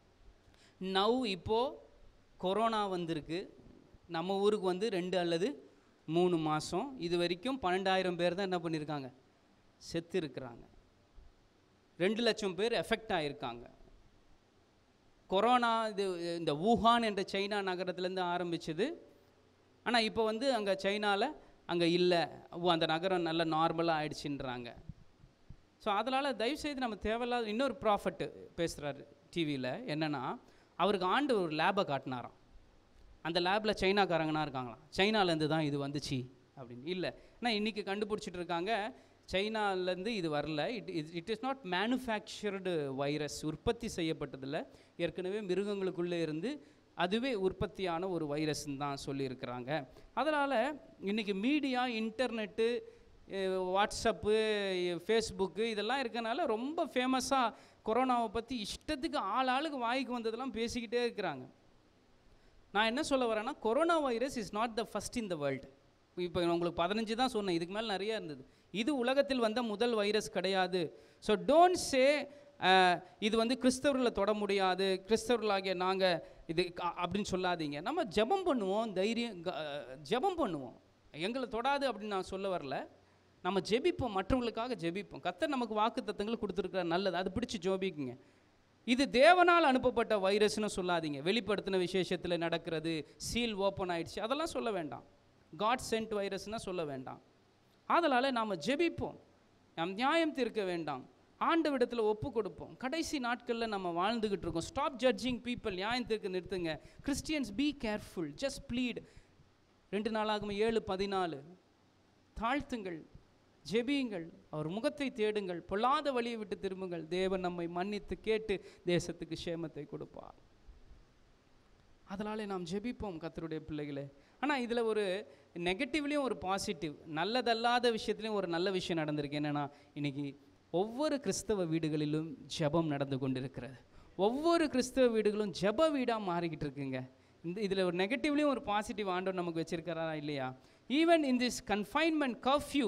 நவ் இப்போது கொரோனா வந்திருக்கு நம்ம ஊருக்கு வந்து ரெண்டு அல்லது மூணு மாதம் இது வரைக்கும் பன்னெண்டாயிரம் பேர் தான் என்ன பண்ணியிருக்காங்க செத்து இருக்கிறாங்க ரெண்டு லட்சம் பேர் எஃபெக்ட் ஆகியிருக்காங்க கொரோனா இது இந்த வூஹான் என்ற சைனா நகரத்துலேருந்து ஆரம்பிச்சது ஆனால் இப்போ வந்து அங்கே சைனாவில் அங்கே இல்லை அந்த நகரம் நல்ல நார்மலாக ஆயிடுச்சுன்றாங்க ஸோ அதனால் தயவுசெய்து நம்ம தேவையில்லாத இன்னொரு ப்ராஃபட் பேசுகிறாரு டிவியில் என்னென்னா அவருக்கு ஆண்டு ஒரு லேபை காட்டினாராம் அந்த லேபில் சைனாக்காரங்கனா இருக்காங்களாம் சைனாலேருந்து தான் இது வந்துச்சு அப்படின்னு இல்லை ஆனால் இன்றைக்கி கண்டுபிடிச்சிட்டு இருக்காங்க சைனாலேருந்து இது வரல it it is not manufactured virus உற்பத்தி செய்யப்பட்டதில்ல ஏற்கனவே மிருகங்களுக்குள்ளே இருந்து அதுவே உற்பத்தியான ஒரு வைரஸ்ன்னு தான் சொல்லியிருக்கிறாங்க அதனால் இன்றைக்கி மீடியா இன்டர்நெட்டு வாட்ஸ்அப்பு ஃபேஸ்புக்கு இதெல்லாம் இருக்கனால ரொம்ப ஃபேமஸாக கொரோனாவை பற்றி இஷ்டத்துக்கு ஆள் ஆளுக்கு வாய்க்கு வந்ததெல்லாம் பேசிக்கிட்டே இருக்கிறாங்க நான் என்ன சொல்ல வரேன்னா corona virus is not the first in the world இப்போ உங்களுக்கு பதினஞ்சு தான் சொன்னேன் இதுக்கு மேலே நிறையா இருந்தது இது உலகத்தில் வந்த முதல் வைரஸ் கிடையாது ஸோ டோன்ட் சே இது வந்து கிறிஸ்தவர்களை தொட முடியாது கிறிஸ்தவர்களாகிய நாங்கள் இது க- அப்படின்னு சொல்லாதீங்க நம்ம ஜெபம் பண்ணுவோம் தைரியம் க- ஜெபம் பண்ணுவோம் எங்களை தொடாது அப்படின்னு நான் சொல்ல வரல நம்ம ஜெபிப்போம் மற்றவங்களுக்காக ஜெபிப்போம் கத்தர் நமக்கு வாக்கு தத்தங்கள் கொடுத்துருக்கிற நல்லது அது பிடிச்சி ஜோபிக்குங்க இது தேவனால் அனுப்பப்பட்ட வைரஸ்னு சொல்லாதீங்க வெளிப்படுத்தின விசேஷத்தில் நடக்கிறது சீல் ஓப்பன் ஆயிடுச்சு அதெல்லாம் சொல்ல வேண்டாம் காட் சென்ட் வைரஸ்னால் சொல்ல வேண்டாம் அதனால் நாம் ஜெபிப்போம் நாம் நியாயம் தீர்க்க வேண்டாம் ஆண்டவிடத்தில் ஒப்பு கொடுப்போம் கடைசி நாட்களில் நம்ம வாழ்ந்துக்கிட்டு இருக்கோம் ஸ்டாப் ஜட்ஜிங் பீப்புள் நியாயம் தீர்க்க நிறுத்துங்க Christians be careful just plead ரெண்டு நாளாகும் ஏழு பதினாலு தாழ்த்துங்கள் ஜெபியுங்கள் அவர் முகத்தை தேடுங்கள் பொல்லாத வழியை விட்டு திரும்புங்கள் தேவன் நம்மை மன்னித்து கேட்டு தேசத்துக்கு சேமத்தை கொடுப்பார் அதனாலே நாம் ஜெபிப்போம் கர்த்தருடைய பிள்ளைகளே ஆனால் இதில் ஒரு நெகட்டிவ்லேயும் ஒரு பாசிட்டிவ் நல்லதல்லாத விஷயத்துலையும் ஒரு நல்ல விஷயம் நடந்திருக்கு என்னென்னா இன்னைக்கு ஒவ்வொரு கிறிஸ்தவ வீடுகளிலும் ஜெபம் நடந்து கொண்டிருக்கிறது ஒவ்வொரு கிறிஸ்தவ வீடுகளும் ஜெப வீடாக மாறிக்கிட்டு இருக்குங்க இந்த இதில் ஒரு நெகட்டிவ்லேயும் ஒரு பாசிட்டிவ் ஆண்டவர் நமக்கு வச்சிருக்காரா இல்லையா even in this confinement curfew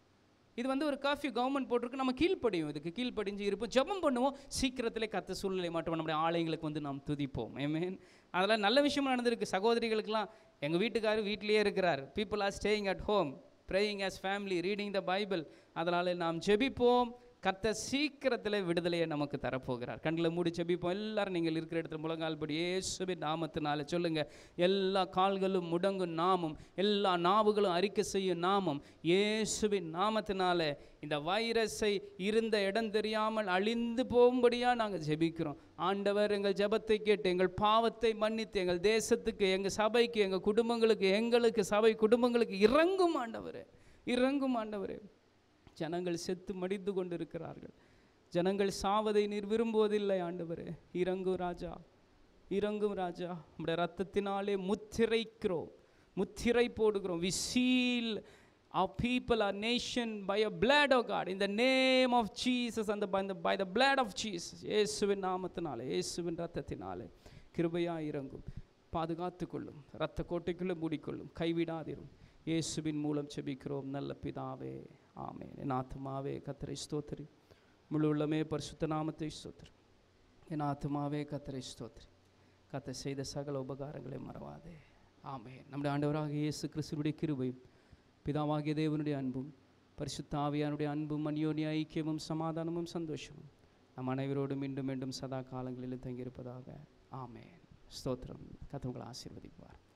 இது வந்து ஒரு கர்ஃப்யூ கவர்மெண்ட் போட்டிருக்கு நம்ம கீழ்ப்படியும் இதுக்கு கீழ்ப்படிஞ்சு இருப்போம் ஜெபம் பண்ணுவோம் சீக்கிரத்திலே கத்த சூழ்நிலை மாட்டோம் நம்முடைய ஆலயங்களுக்கு வந்து நாம் துதிப்போம் ஏமேன் அதெல்லாம் நல்ல விஷயமா நடந்திருக்கு சகோதரிகளுக்கெல்லாம் எங்கள் வீட்டுக்காரர் வீட்டிலேயே இருக்கிறார் people are staying at home praying as family reading the Bible அதனால் நாம் ஜெபிப்போம் கர்த்தர் சீக்கிரத்தில் விடுதலையை நமக்கு தரப்போகிறார் கண்களை மூடி ஜெபிப்போம் எல்லாரும் நீங்கள் இருக்கிற இடத்துல முழங்கால் படி இயேசுவின் நாமத்தினால சொல்லுங்க எல்லா கால்களும் முடங்கும் நாமம் எல்லா நாவுகளும் அறிக்கை செய்யும் நாமம் இயேசுவின் நாமத்தினால இந்த வைரஸை இருந்த இடம் தெரியாமல் அழிந்து போகும்படியா நாங்கள் ஜெபிக்கிறோம் ஆண்டவர் எங்கள் ஜெபத்தை கேட்டு எங்கள் பாவத்தை மன்னித்து எங்கள் தேசத்துக்கு எங்கள் சபைக்கு எங்கள் குடும்பங்களுக்கு எங்களுக்கு சபை குடும்பங்களுக்கு இறங்கும் ஆண்டவரே இறங்கும் ஆண்டவரே ஜனங்கள் செத்து மடிந்து கொண்டிருக்கிறார்கள் ஜனங்கள் சாவதை நீர் விரும்புவதில்லை ஆண்டவரே இறங்கும் ராஜா இறங்கும் ராஜா நம்முடைய ரத்தத்தினாலே முத்திரைக்கிறோம் முத்திரை போடுகிறோம் we seal our people our nation by a blood of God in the name of Jesus and the, by, the, by the blood of Jesus இயேசுவின் நாமத்தினாலே இயேசுவின் ரத்தத்தினாலே கிருபையா இறங்கும் பாதுகாத்துக் கொள்ளும் ரத்த கோட்டைக்குள்ளே மூடிக்கொள்ளும் கைவிடாதிரும் இயேசுவின் மூலம் செபிக்கிறோம் நல்ல பிதாவே ஆமென் என் ஆத்மாவே கத்தரை ஸ்தோத்திரி முழு உள்ளமே பரிசுத்த நாமத்தை ஸ்தோத்திரி என் ஆத்மாவே கத்தரை ஸ்தோத்திரி கத்தை செய்த சகல உபகாரங்களை மறவாதே ஆமென் நம்முடைய ஆண்டவராக இயேசு கிறிஸ்துவுடைய கிருபையும் பிதாவாகிய தேவனுடைய அன்பும் பரிசுத்த ஆவியானுடைய அன்பும் அந்யோன்ய ஐக்கியமும் சமாதானமும் சந்தோஷமும் நம் அனைவரோடும் மீண்டும் மீண்டும் சதா காலங்களிலும் தங்கியிருப்பதாக ஆமென் ஸ்தோத்திரம் கத்தவங்களை ஆசீர்வதிப்பார்